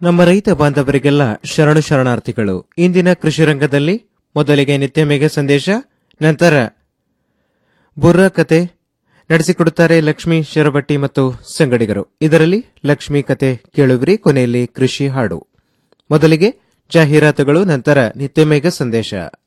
ನಮ್ಮ ರೈತ ಬಾಂಧವರಿಗೆಲ್ಲ ಶರಣು ಶರಣಾರ್ಥಿಗಳು ಇಂದಿನ ಕೃಷಿ ರಂಗದಲ್ಲಿ ಮೊದಲಿಗೆ ನಿತ್ಯ ಮೇಘ ಸಂದೇಶ ನಂತರ ಬುರ್ರ ಕತೆ ನಡೆಸಿಕೊಡುತ್ತಾರೆ ಲಕ್ಷ್ಮೀ ಶರಬಟ್ಟಿ ಮತ್ತು ಸಂಗಡಿಗರು ಇದರಲ್ಲಿ ಲಕ್ಷ್ಮೀ ಕತೆ ಕೇಳುವಿರಿ ಕೊನೆಯಲ್ಲಿ ಕೃಷಿ ಹಾಡು ಮೊದಲಿಗೆ ಜಾಹೀರಾತುಗಳು ನಂತರ ನಿತ್ಯ ಮೇಘ ಸಂದೇಶ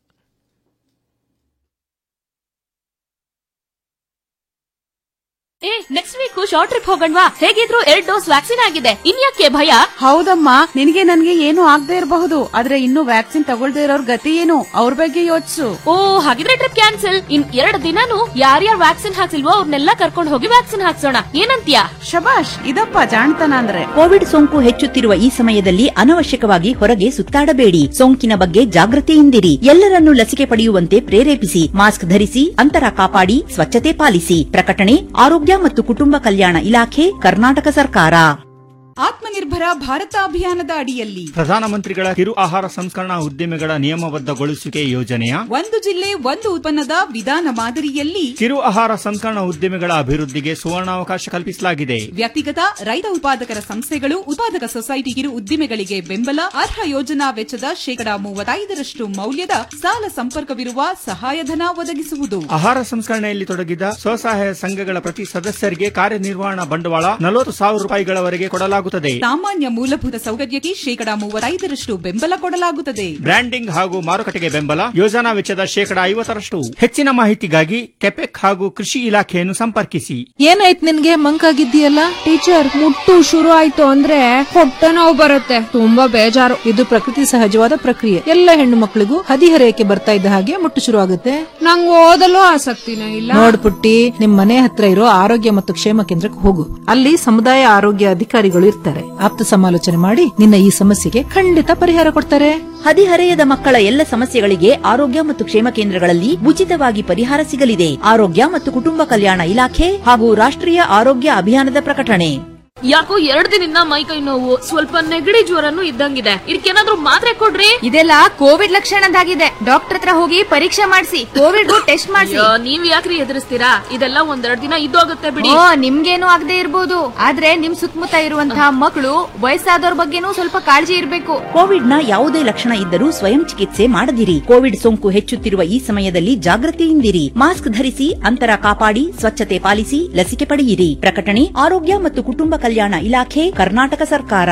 ಏ ನೆಕ್ಸ್ಟ್ ವೀಕ್ ಶಾರ್ಟ್ ಟ್ರಿಪ್ ಹೋಗಣ್ವಾ ಹೇಗಿದ್ರು ಎರಡ್ ಡೋಸ್ ವ್ಯಾಕ್ಸಿನ್ ಆಗಿದೆ ಇನ್ಯಾಕೆ ಭಯ ಹೌದಮ್ಮ ನಿನಗೆ ನನ್ಗೆ ಏನು ಆಗದೆ ಇರಬಹುದು ಆದ್ರೆ ಇನ್ನು ವ್ಯಾಕ್ಸಿನ್ ತಗೊಳ್ದೇ ಇರೋರ್ ಗತಿ ಏನು ಅವ್ರ ಬಗ್ಗೆ ಯೋಚಿಸು ಓ ಹಾಗಿದ್ರೆ ಟ್ರಿಪ್ ಕ್ಯಾನ್ಸಲ್ ಇನ್ ಎರಡ್ ದಿನಾನು ಯಾರ್ಯಾರು ವ್ಯಾಕ್ಸಿನ್ ಹಾಕ್ಸಿಲ್ವೋ ಅವ್ರನ್ನೆಲ್ಲ ಕರ್ಕೊಂಡು ಹೋಗಿ ವ್ಯಾಕ್ಸಿನ್ ಹಾಕ್ಸೋಣ ಏನಂತ್ಯಾ ಶಬಾಷ್ ಇದಪ್ಪ ಜಾಣ್ತನ ಅಂದ್ರೆ ಕೋವಿಡ್ ಸೋಂಕು ಹೆಚ್ಚುತ್ತಿರುವ ಈ ಸಮಯದಲ್ಲಿ ಅನವಶ್ಯಕವಾಗಿ ಹೊರಗೆ ಸುತ್ತಾಡಬೇಡಿ ಸೋಂಕಿನ ಬಗ್ಗೆ ಜಾಗೃತಿಯಿಂದಿರಿ ಎಲ್ಲರನ್ನೂ ಲಸಿಕೆ ಪಡೆಯುವಂತೆ ಪ್ರೇರೇಪಿಸಿ ಮಾಸ್ಕ್ ಧರಿಸಿ ಅಂತರ ಕಾಪಾಡಿ ಸ್ವಚ್ಛತೆ ಪಾಲಿಸಿ ಪ್ರಕಟಣೆ ಆರೋಗ್ಯ ಮತ್ತು ಕುಟುಂಬ ಕಲ್ಯಾಣ ಇಲಾಖೆ ಕರ್ನಾಟಕ ಸರ್ಕಾರ ಆತ್ಮನಿರ್ಭರ ಭಾರತ ಅಭಿಯಾನದ ಅಡಿಯಲ್ಲಿ ಪ್ರಧಾನಮಂತ್ರಿಗಳ ಕಿರು ಆಹಾರ ಸಂಸ್ಕರಣಾ ಉದ್ಯಮಿಗಳ ನಿಯಮಬದ್ಧಗೊಳಿಸುವಿಕೆ ಯೋಜನೆಯ ಒಂದು ಜಿಲ್ಲೆ ಒಂದು ಉತ್ಪನ್ನದ ವಿಧಾನ ಮಾದರಿಯಲ್ಲಿ ಕಿರು ಆಹಾರ ಸಂಸ್ಕರಣಾ ಉದ್ಯಮಿಗಳ ಅಭಿವೃದ್ಧಿಗೆ ಸುವರ್ಣಾವಕಾಶ ಕಲ್ಪಿಸಲಾಗಿದೆ ವ್ಯಕ್ತಿಗತ ರೈತ ಉತ್ಪಾದಕರ ಸಂಸ್ಥೆಗಳು ಉತ್ಪಾದಕ ಸೊಸೈಟಿ ಕಿರು ಉದ್ದಿಮೆಗಳಿಗೆ ಬೆಂಬಲ ಅರ್ಹ ಯೋಜನಾ ವೆಚ್ಚದ ಶೇಕಡಾ ಮೂವತ್ತೈದರಷ್ಟು ಮೌಲ್ಯದ ಸಾಲ ಸಂಪರ್ಕವಿರುವ ಸಹಾಯಧನ ಒದಗಿಸುವುದು ಆಹಾರ ಸಂಸ್ಕರಣೆಯಲ್ಲಿ ತೊಡಗಿದ ಸ್ವಸಹಾಯ ಸಂಘಗಳ ಪ್ರತಿ ಸದಸ್ಯರಿಗೆ ಕಾರ್ಯನಿರ್ವಹಣಾ ಬಂಡವಾಳ ನಲವತ್ತು ಸಾವಿರ ರೂಪಾಯಿಗಳವರೆಗೆ ಕೊಡಲಾಗುತ್ತದೆ ಸಾಮಾನ್ಯ ಮೂಲಭೂತ ಸೌಕರ್ಯಕ್ಕೆ ಶೇಕಡಾ ಮೂವತ್ತೈದರಷ್ಟು ಬೆಂಬಲ ಕೊಡಲಾಗುತ್ತದೆ ಬ್ರ್ಯಾಂಡಿಂಗ್ ಹಾಗೂ ಮಾರುಕಟ್ಟೆಗೆ ಬೆಂಬಲ ಯೋಜನಾ ವೆಚ್ಚದ ಶೇಕಡಾ ಐವತ್ತರಷ್ಟು ಹೆಚ್ಚಿನ ಮಾಹಿತಿಗಾಗಿ ಕೆಪೆಕ್ ಹಾಗೂ ಕೃಷಿ ಇಲಾಖೆಯನ್ನು ಸಂಪರ್ಕಿಸಿ ಏನಾಯ್ತು ನಿನ್ಗೆ ಮಂಕಾಗಿದ್ದೀಯಲ್ಲ ಟೀಚರ್ ಮುಟ್ಟು ಶುರು ಆಯ್ತು ಅಂದ್ರೆ ಹೊಟ್ಟೆ ನೋವು ಬರುತ್ತೆ ತುಂಬಾ ಬೇಜಾರು ಇದು ಪ್ರಕೃತಿ ಸಹಜವಾದ ಪ್ರಕ್ರಿಯೆ ಎಲ್ಲ ಹೆಣ್ಣು ಮಕ್ಕಳಿಗೂ ಹದಿಹರೆಯಕ್ಕೆ ಬರ್ತಾ ಇದ್ದ ಹಾಗೆ ಮುಟ್ಟು ಶುರು ಆಗುತ್ತೆ ನಂಗೆ ಓದಲು ಆಸಕ್ತಿನೇ ಇಲ್ಲ ನೋಡ್ಪುಟ್ಟಿ ನಿಮ್ ಮನೆ ಹತ್ರ ಇರೋ ಆರೋಗ್ಯ ಮತ್ತು ಕ್ಷೇಮ ಕೇಂದ್ರಕ್ಕೆ ಹೋಗು ಅಲ್ಲಿ ಸಮುದಾಯ ಆರೋಗ್ಯ ಅಧಿಕಾರಿಗಳು ಇರ್ತಾರೆ ಆಪ್ತ ಸಮಾಲೋಚನೆ ಮಾಡಿ ನಿನ್ನ ಈ ಸಮಸ್ಯೆಗೆ ಖಂಡಿತ ಪರಿಹಾರ ಕೊಡ್ತಾರೆ ಹದಿಹರೆಯದ ಮಕ್ಕಳ ಎಲ್ಲ ಸಮಸ್ಯೆಗಳಿಗೆ ಆರೋಗ್ಯ ಮತ್ತು ಕ್ಷೇಮ ಕೇಂದ್ರಗಳಲ್ಲಿ ಉಚಿತವಾಗಿ ಪರಿಹಾರ ಸಿಗಲಿದೆ ಆರೋಗ್ಯ ಮತ್ತು ಕುಟುಂಬ ಕಲ್ಯಾಣ ಇಲಾಖೆ ಹಾಗೂ ರಾಷ್ಟ್ರೀಯ ಆರೋಗ್ಯ ಅಭಿಯಾನದ ಪ್ರಕಟಣೆ ಯಾಕೋ ಎರಡ್ ದಿನದಿಂದ ಮೈ ಕೈ ನೋವು ಸ್ವಲ್ಪ ನೆಗಡಿ ಜ್ವರನು ಇದ್ದಂಗಿದೆ ಇದಕ್ಕೇನಾದ್ರೂ ಮಾತ್ರೆ ಕೊಡ್ರಿ ಇದೆಲ್ಲ ಕೋವಿಡ್ ಲಕ್ಷಣದಾಗಿದೆ ಡಾಕ್ಟರ್ ಹತ್ರ ಹೋಗಿ ಪರೀಕ್ಷೆ ಮಾಡಿಸಿ ಕೋವಿಡ್ ಟೆಸ್ಟ್ ಮಾಡಿಸಿ ಅಯ್ಯೋ, ನೀವ್ ಯಾಕ್ರಿ ಎದುರಿಸ್ತೀರಾ ಇದೆಲ್ಲ ಒಂದೆರಡ್ ದಿನ ಇದ್ದೋಗುತ್ತೆ ಬಿಡಿ ಓ ನಿಮ್ಗೇನು ಆಗದೆ ಇರ್ಬೋದು ಆದ್ರೆ ನಿಮ್ ಸುತ್ತಮುತ್ತ ಇರುವಂತಹ ಮಕ್ಕಳು ವಯಸ್ಸಾದವ್ರ ಬಗ್ಗೆನೂ ಸ್ವಲ್ಪ ಕಾಳಜಿ ಇರ್ಬೇಕು ಕೋವಿಡ್ನ ಯಾವುದೇ ಲಕ್ಷಣ ಇದ್ದರೂ ಸ್ವಯಂ ಚಿಕಿತ್ಸೆ ಮಾಡದಿರಿ ಕೋವಿಡ್ ಸೋಂಕು ಹೆಚ್ಚುತ್ತಿರುವ ಈ ಸಮಯದಲ್ಲಿ ಜಾಗೃತಿಯಿಂದಿರಿ ಮಾಸ್ಕ್ ಧರಿಸಿ ಅಂತರ ಕಾಪಾಡಿ ಸ್ವಚ್ಛತೆ ಪಾಲಿಸಿ ಲಸಿಕೆ ಪಡೆಯಿರಿ ಪ್ರಕಟಣೆ ಆರೋಗ್ಯ ಮತ್ತು ಕುಟುಂಬ ಕಲ್ಯಾಣ ಇಲಾಖೆ ಕರ್ನಾಟಕ ಸರ್ಕಾರ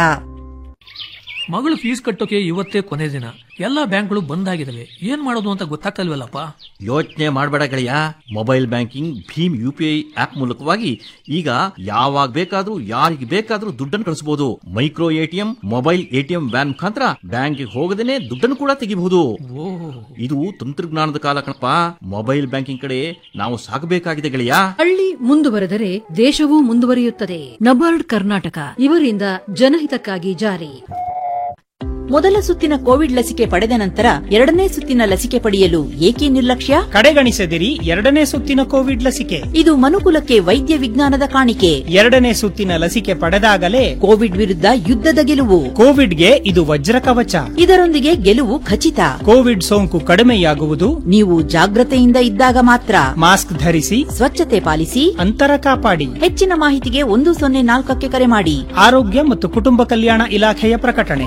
ಮಗಳು ಫೀಸ್ ಕಟ್ಟೋಕೆ ಇವತ್ತೇ ಕೊನೆ ದಿನ ಎಲ್ಲಾ ಬ್ಯಾಂಕ್ಗಳು ಬಂದ್ ಆಗಿದಾವೆ ಏನ್ ಮಾಡೋದು ಅಂತ ಗೊತ್ತಾಗ್ತಲ್ವಲ್ಲಪ್ಪ ಯೋಚನೆ ಮಾಡಬೇಡ ಗೆಳೆಯ ಮೊಬೈಲ್ ಬ್ಯಾಂಕಿಂಗ್ ಭೀಮ್ ಯು ಪಿ ಐ ಆಪ್ ಮೂಲಕವಾಗಿ ಈಗ ಯಾವಾಗ ಬೇಕಾದ್ರೂ ಯಾರಿಗೆ ಬೇಕಾದ್ರೂ ದುಡ್ಡನ್ನು ಕಳಿಸಬಹುದು micro ATM mobile ATM van ಮುಖಾಂತರ ಬ್ಯಾಂಕ್ಗೆ ಹೋಗದೇನೆ ದುಡ್ಡನ್ನು ಕೂಡ ತೆಗಿಬಹುದು ಇದು ತಂತ್ರಜ್ಞಾನದ ಕಾಲ ಕಣಪ್ಪ ಮೊಬೈಲ್ ಬ್ಯಾಂಕಿಂಗ್ ಕಡೆ ನಾವು ಸಾಗಬೇಕಾಗಿದೆ ಗೆಳೆಯ ಹಳ್ಳಿ ಮುಂದುವರೆದರೆ ದೇಶವೂ ಮುಂದುವರಿಯುತ್ತದೆ ನಬಾರ್ಡ್ ಕರ್ನಾಟಕ ಇವರಿಂದ ಜನಹಿತಕ್ಕಾಗಿ ಜಾರಿ ಮೊದಲ ಸುತ್ತಿನ ಕೋವಿಡ್ ಲಸಿಕೆ ಪಡೆದ ನಂತರ ಎರಡನೇ ಸುತ್ತಿನ ಲಸಿಕೆ ಪಡೆಯಲು ಏಕೆ ನಿರ್ಲಕ್ಷ್ಯ ಕಡೆಗಣಿಸದಿರಿ ಎರಡನೇ ಸುತ್ತಿನ ಕೋವಿಡ್ ಲಸಿಕೆ ಇದು ಮನುಕುಲಕ್ಕೆ ವೈದ್ಯ ವಿಜ್ಞಾನದ ಕಾಣಿಕೆ ಎರಡನೇ ಸುತ್ತಿನ ಲಸಿಕೆ ಪಡೆದಾಗಲೇ ಕೋವಿಡ್ ವಿರುದ್ಧ ಯುದ್ಧದ ಗೆಲುವು ಕೋವಿಡ್ಗೆ ಇದು ವಜ್ರ ಕವಚ ಇದರೊಂದಿಗೆ ಗೆಲುವು ಖಚಿತ ಕೋವಿಡ್ ಸೋಂಕು ಕಡಿಮೆಯಾಗುವುದು ನೀವು ಜಾಗ್ರತೆಯಿಂದ ಇದ್ದಾಗ ಮಾತ್ರ ಮಾಸ್ಕ್ ಧರಿಸಿ ಸ್ವಚ್ಛತೆ ಪಾಲಿಸಿ ಅಂತರ ಕಾಪಾಡಿ ಹೆಚ್ಚಿನ ಮಾಹಿತಿಗೆ ಒಂದು ಸೊನ್ನೆ ನಾಲ್ಕಕ್ಕೆ ಕರೆ ಮಾಡಿ ಆರೋಗ್ಯ ಮತ್ತು ಕುಟುಂಬ ಕಲ್ಯಾಣ ಇಲಾಖೆಯ ಪ್ರಕಟಣೆ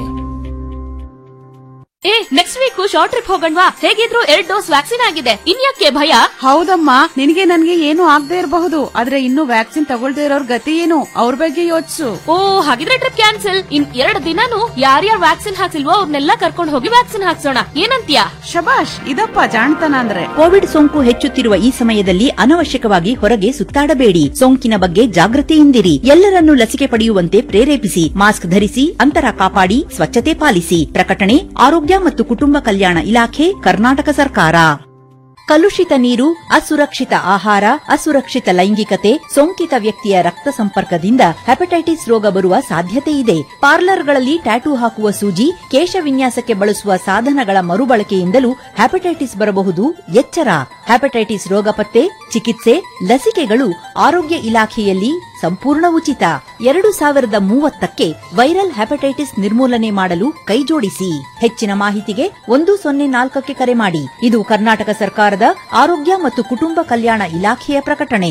ಏ ನೆಕ್ಸ್ಟ್ ವೀಕ್ ಶಾರ್ಟ್ ಟ್ರಿಪ್ ಹೋಗಣ್ವಾ ಹೇಗಿದ್ರು ಎರಡ್ ಡೋಸ್ ವ್ಯಾಕ್ಸಿನ್ ಆಗಿದೆ ಇನ್ಯಾಕೆ ಭಯ ಹೌದಮ್ಮ ನಿನಗೆ ನನ್ಗೆ ಏನು ಆಗದೆ ಇರಬಹುದು ಆದ್ರೆ ಇನ್ನು ವ್ಯಾಕ್ಸಿನ್ ತಗೊಳ್ದೇ ಇರೋರ್ ಗತಿ ಏನು ಅವ್ರ ಬಗ್ಗೆ ಯೋಚಿಸು ಓ ಹಾಗಿದ್ರೆ ಟ್ರಿಪ್ ಕ್ಯಾನ್ಸಲ್ ಇನ್ ಎರಡ್ ದಿನಾನು ಯಾರ್ಯಾರು ವ್ಯಾಕ್ಸಿನ್ ಹಾಕ್ಸಿಲ್ವೋ ಅವ್ರನ್ನೆಲ್ಲ ಕರ್ಕೊಂಡು ಹೋಗಿ ವ್ಯಾಕ್ಸಿನ್ ಹಾಕ್ಸೋಣ ಏನಂತ್ಯಾ ಶಬಾಷ್ ಇದಪ್ಪ ಜಾಣ್ತನ ಅಂದ್ರೆ ಕೋವಿಡ್ ಸೋಂಕು ಹೆಚ್ಚುತ್ತಿರುವ ಈ ಸಮಯದಲ್ಲಿ ಅನವಶ್ಯಕವಾಗಿ ಹೊರಗೆ ಸುತ್ತಾಡಬೇಡಿ ಸೋಂಕಿನ ಬಗ್ಗೆ ಜಾಗೃತಿಯಿಂದಿರಿ ಎಲ್ಲರನ್ನೂ ಲಸಿಕೆ ಪಡೆಯುವಂತೆ ಪ್ರೇರೇಪಿಸಿ ಮಾಸ್ಕ್ ಧರಿಸಿ ಅಂತರ ಕಾಪಾಡಿ ಸ್ವಚ್ಛತೆ ಪಾಲಿಸಿ ಪ್ರಕಟಣೆ ಆರೋಗ್ಯ ಮತ್ತು ಕುಟುಂಬ ಕಲ್ಯಾಣ ಇಲಾಖೆ ಕರ್ನಾಟಕ ಸರ್ಕಾರ ಕಲುಷಿತ ನೀರು ಅಸುರಕ್ಷಿತ ಆಹಾರ ಅಸುರಕ್ಷಿತ ಲೈಂಗಿಕತೆ ಸೋಂಕಿತ ವ್ಯಕ್ತಿಯ ರಕ್ತ ಸಂಪರ್ಕದಿಂದ ಹೆಪಟೈಟಿಸ್ ರೋಗ ಬರುವ ಸಾಧ್ಯತೆ ಇದೆ ಪಾರ್ಲರ್ಗಳಲ್ಲಿ ಟ್ಯಾಟೂ ಹಾಕುವ ಸೂಜಿ ಕೇಶ ವಿನ್ಯಾಸಕ್ಕೆ ಬಳಸುವ ಸಾಧನಗಳ ಮರುಬಳಕೆಯಿಂದಲೂ ಹೆಪಟೈಟಿಸ್ ಬರಬಹುದು ಎಚ್ಚರ ಹೆಪಟೈಟಿಸ್ ರೋಗ ಪತ್ತೆ ಚಿಕಿತ್ಸೆ ಲಸಿಕೆಗಳು ಆರೋಗ್ಯ ಇಲಾಖೆಯಲ್ಲಿ ಸಂಪೂರ್ಣ ಉಚಿತ ಎರಡು ಸಾವಿರದ ಮೂವತ್ತಕ್ಕೆ ವೈರಲ್ ಹೆಪಟೈಟಿಸ್ ನಿರ್ಮೂಲನೆ ಮಾಡಲು ಕೈಜೋಡಿಸಿ ಹೆಚ್ಚಿನ ಮಾಹಿತಿಗೆ ಒಂದು ಸೊನ್ನೆ ನಾಲ್ಕಕ್ಕೆ ಕರೆ ಮಾಡಿ ಇದು ಕರ್ನಾಟಕ ಸರ್ಕಾರದ ಆರೋಗ್ಯ ಮತ್ತು ಕುಟುಂಬ ಕಲ್ಯಾಣ ಇಲಾಖೆಯ ಪ್ರಕಟಣೆ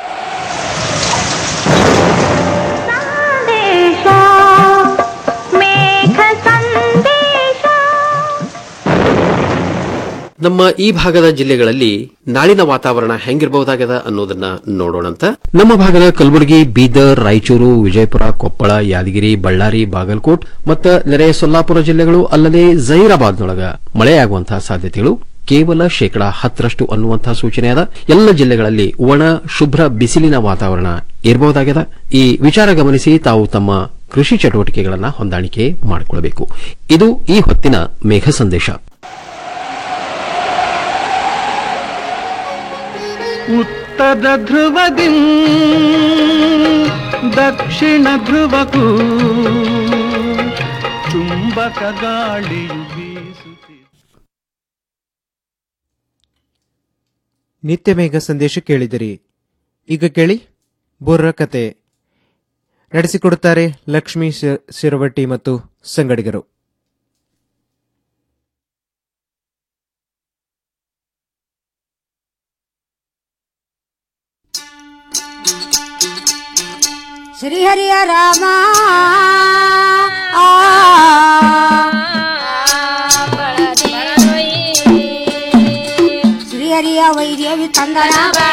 ಸಂದೇಶ ನಮ್ಮ ಈ ಭಾಗದ ಜಿಲ್ಲೆಗಳಲ್ಲಿ ನಾಳಿನ ವಾತಾವರಣ ಹೆಂಗಿರಬಹುದಾಗದ ಅನ್ನೋದನ್ನ ನೋಡೋಣಂತ ನಮ್ಮ ಭಾಗದ ಕಲಬುರಗಿ ಬೀದರ್ ರಾಯಚೂರು ವಿಜಯಪುರ ಕೊಪ್ಪಳ ಯಾದಗಿರಿ ಬಳ್ಳಾರಿ ಬಾಗಲಕೋಟ್ ಮತ್ತು ನೆರೆಯ ಸೊಲ್ಲಾಪುರ ಜಿಲ್ಲೆಗಳು ಅಲ್ಲದೆ ಜಹೀರಾಬಾದ್ನೊಳಗ ಮಳೆಯಾಗುವಂತಹ ಸಾಧ್ಯತೆಗಳು ಕೇವಲ ಶೇಕಡಾ ಹತ್ತರಷ್ಟು ಅನ್ನುವಂತಹ ಸೂಚನೆಯಾದ ಎಲ್ಲ ಜಿಲ್ಲೆಗಳಲ್ಲಿ ಒಣ ಶುಭ್ರ ಬಿಸಿಲಿನ ವಾತಾವರಣ ಇರಬಹುದಾಗಿದೆ ಈ ವಿಚಾರ ಗಮನಿಸಿ ತಾವು ತಮ್ಮ ಕೃಷಿ ಚಟುವಟಿಕೆಗಳನ್ನು ಹೊಂದಾಣಿಕೆ ಮಾಡಿಕೊಳ್ಳಬೇಕು ಇದು ಈ ಹೊತ್ತಿನ ಮೇಘ ಸಂದೇಶ ಉತ್ತರ ಧ್ರುವದಿ ದಕ್ಷಿಣ ಧ್ರುವಕ್ಕೂ ಚುಂಬಕ ಗಾಳಿಯು ಬೀಸುತ್ತಿದೆ ನಿತ್ಯ ಮೇಘ ಸಂದೇಶ ಕೇಳಿದಿರಿ ಈಗ ಕೇಳಿ ಬುರ್ರ ಕತೆ ನಡೆಸಿಕೊಡುತ್ತಾರೆ ಲಕ್ಷ್ಮೀ ಶಿ- ಶಿರವಟ್ಟಿ ಮತ್ತು ಸಂಗಡಿಗರು ಶ್ರೀಹರಿಯ ರಾಮ ಶ್ರೀಹರಿಯ ವೈದೇವಿ ತಂದನ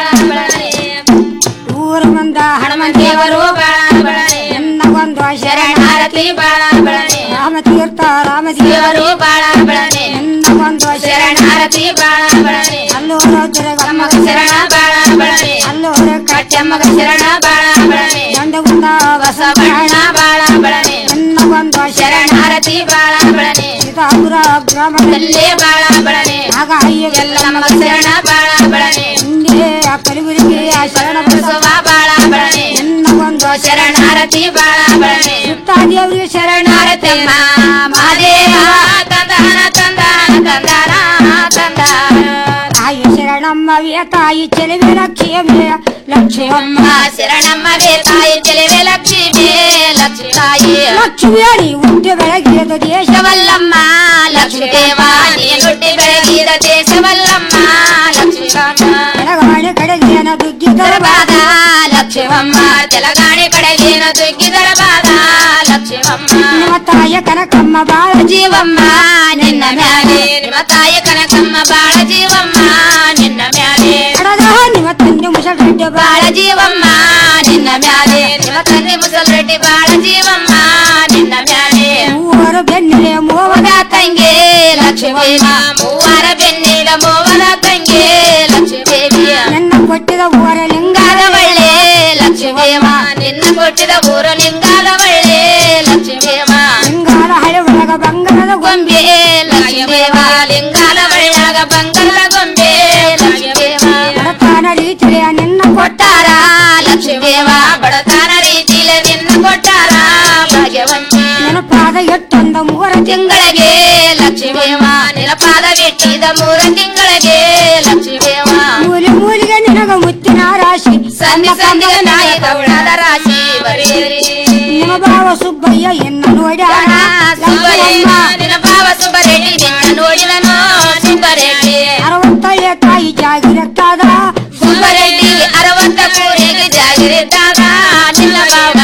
ಊರ ಮಂದ ಹನುಮಂತೇವರು ಎನ್ನಗೊಂದು ಶರಣಾರತಿ ರಾಮತೀರ್ಥ ರಾಮದೇವರು ಎನ್ನಗೊಂದು ಶರಣಾರತಿ ಅಲ್ಲೂರ ದುರ್ಗಮ್ಮಗ ಶರಣ ಅಲ್ಲೂರ ಕಚ್ಚಮ್ಮಗ ಶರಣ ದಂಡಗುಂದ ಬಸವಣ್ಣ ಎನ್ನಗೊಂದು ಶರಣಾರತಿ ಸೀತಾಪುರ ಗ್ರಾಮದಲ್ಲಿ ಆಗ ಅಯ್ಯಗೆಲ್ಲ ಮಗ ಶರಣ ಹಿಂದೆ ಆ ಕಲಬುರಗಿ ಆ ಶರಣ ಬಸವ ಎನ್ನಗೊಂದು ಶರಣಾರತಿ ಸುತ್ತಾದೇವ್ರಿಗೆ ಶರಣಾರತಿ ಮಾದೇವ ತಂದಾನ ತಂದಾನ ತಂದಾನ ತಂದಾನ ತಾಯಿ ಶರಣಮ್ಮವೇ ತಾಯಿ ಚೆಲುವೆ ಲಕ್ಷ್ಮಿಯ ಲಕ್ಷ್ಮಮ್ಮ ಶರಣಮ್ಮವೇ ತಾಯಿ ಚೆಲುವೆ ಲಕ್ಷ್ಮಿ ಲಕ್ಷ್ಮಿ ತಾಯಿ ಲಕ್ಷ್ಮಿಯಡಿ ಹುಟ್ಟಿ ಬೆಳಗಿದ ದೇಶವಲ್ಲಮ್ಮ ಲಕ್ಷ್ಮಿ ದೇವ ನೀನುಟ್ಟಿ ಬೆಳಗಿದ ದೇಶವಲ್ಲಮ್ಮ ಲಕ್ಷ್ಮಿ ಬೆಳಗಾಣಿ ಕಡೆಗೇನ ದುಗ್ಗಿದರ ಬಾದ ಲಕ್ಷ್ಮಮ್ಮ ತೆಲಗಾಣಿ ಕಡೆಗೇನ ದುಗ್ಗಿದರ ಬಾದ ಲಕ್ಷ್ಮಮ್ಮ ನಿಮ್ಮ ತಾಯ ಕನಕಮ್ಮ ಬಾಳ ಜೀವಮ್ಮ ನಿನ್ನ ಮ್ಯಾಲೆ ನಿಮ್ಮ ತಾಯ ಕನಕಮ್ಮ ಬಾಳ ಜೀವಮ್ಮ ನಿನ್ನ ಮ್ಯಾಲೆ ಅಡದ ನಿಮ್ಮ ತಂದೆ ಮುಸಲ್ರೆಡ್ಡಿ ಬಾಳ ಜೀವಮ್ಮ ನಿನ್ನ ಮ್ಯಾಲೆ ನಿಮ್ಮ ತಂದೆ ಮುಸಲ್ರೆಡ್ಡಿ ಬಾಳ ಜೀವಮ್ಮ ನಿನ್ನ ಮ್ಯಾಲೆ ಮೂವರು ಬೆನ್ನಿಲೆ ಮೋವದ ತಂಗೆ ಲಕ್ಷ್ಮೀದೇವಿ ಮೂವರ ಬೆನ್ನಿಲ ಮೋವದ ತಂಗೆ ಲಕ್ಷ್ಮೀದೇವಿ ನನ್ನ ಕೊಟ್ಟಿದ ಊರ ಲಿಂಗಾದ ಬಳ್ಳೆ ಲಕ್ಷ್ಮೀದೇವ ನಿನ್ನ ಕೊಟ್ಟಿದ ಊರ ಲಿಂಗಾದ ಬಳ್ಳೆ ಲಕ್ಷ್ಮೀದೇವ ಲಿಂಗಾದ ಹಳೆ ಒಳಗ ಬಂಗಾರದ ಗೊಂಬೆ ಲಕ್ಷ್ಮೀದೇವ ಲಿಂಗಾದ ಬಳ್ಳಾಗ ಬಂಗಾರದ ಗೊಂಬೆ ಲಕ್ಷ್ಮೀದೇವ ಬಡತಾನ ರೀತಿಯ ನಿನ್ನ ಕೊಟ್ಟಾರ ಲಕ್ಷ್ಮೀದೇವ ಬಡತಾನ ರೀತಿಲೆ ನಿನ್ನ ಕೊಟ್ಟಾರ ಭಾಗ್ಯವಂತ ನೆನಪಾದ ಎಟ್ಟೊಂದ ಮೂರ ತಿಂಗಳಿಗೆ ಲಕ್ಷ್ಮೀದೇವ ನೆನಪಾದ ಬಿಟ್ಟಿದ ಮೂರ ತಿಂಗಳಿಗೆ ಲಕ್ಷ್ಮೀದೇವ ಮೂಲಿ ಮೂಲಿಗೆ ನಿನಗ ಮುತ್ತಿನ ರಾಶಿ ಸಂಧಿ ಸಂಧಿಗೆ ನಾಯಿ ದೌಡದ ರಾಶಿ ಬರೀರಿ ನಿಮ್ಮ ಭಾವ ಸುಬ್ಬಯ್ಯ ಎನ್ನ ನೋಡ್ಯಾನ ಸುಬ್ಬಯ್ಯ ನಿನ್ನ ಭಾವ ಸುಬ್ಬರೆಡ್ಡಿ ನಿನ್ನ ನೋಡಿದನು ಸುಬ್ಬರೆಡ್ಡಿ ಅರವತ್ತೈದು ತಾಯಿ ಜಾಗಿರತ್ತಾದ ಸುಬ್ಬರೆಡ್ಡಿ ಅರವತ್ತ ಕೂರಿಗೆ ಜಾಗಿರತ್ತಾದ ನಿನ್ನ ಭಾವ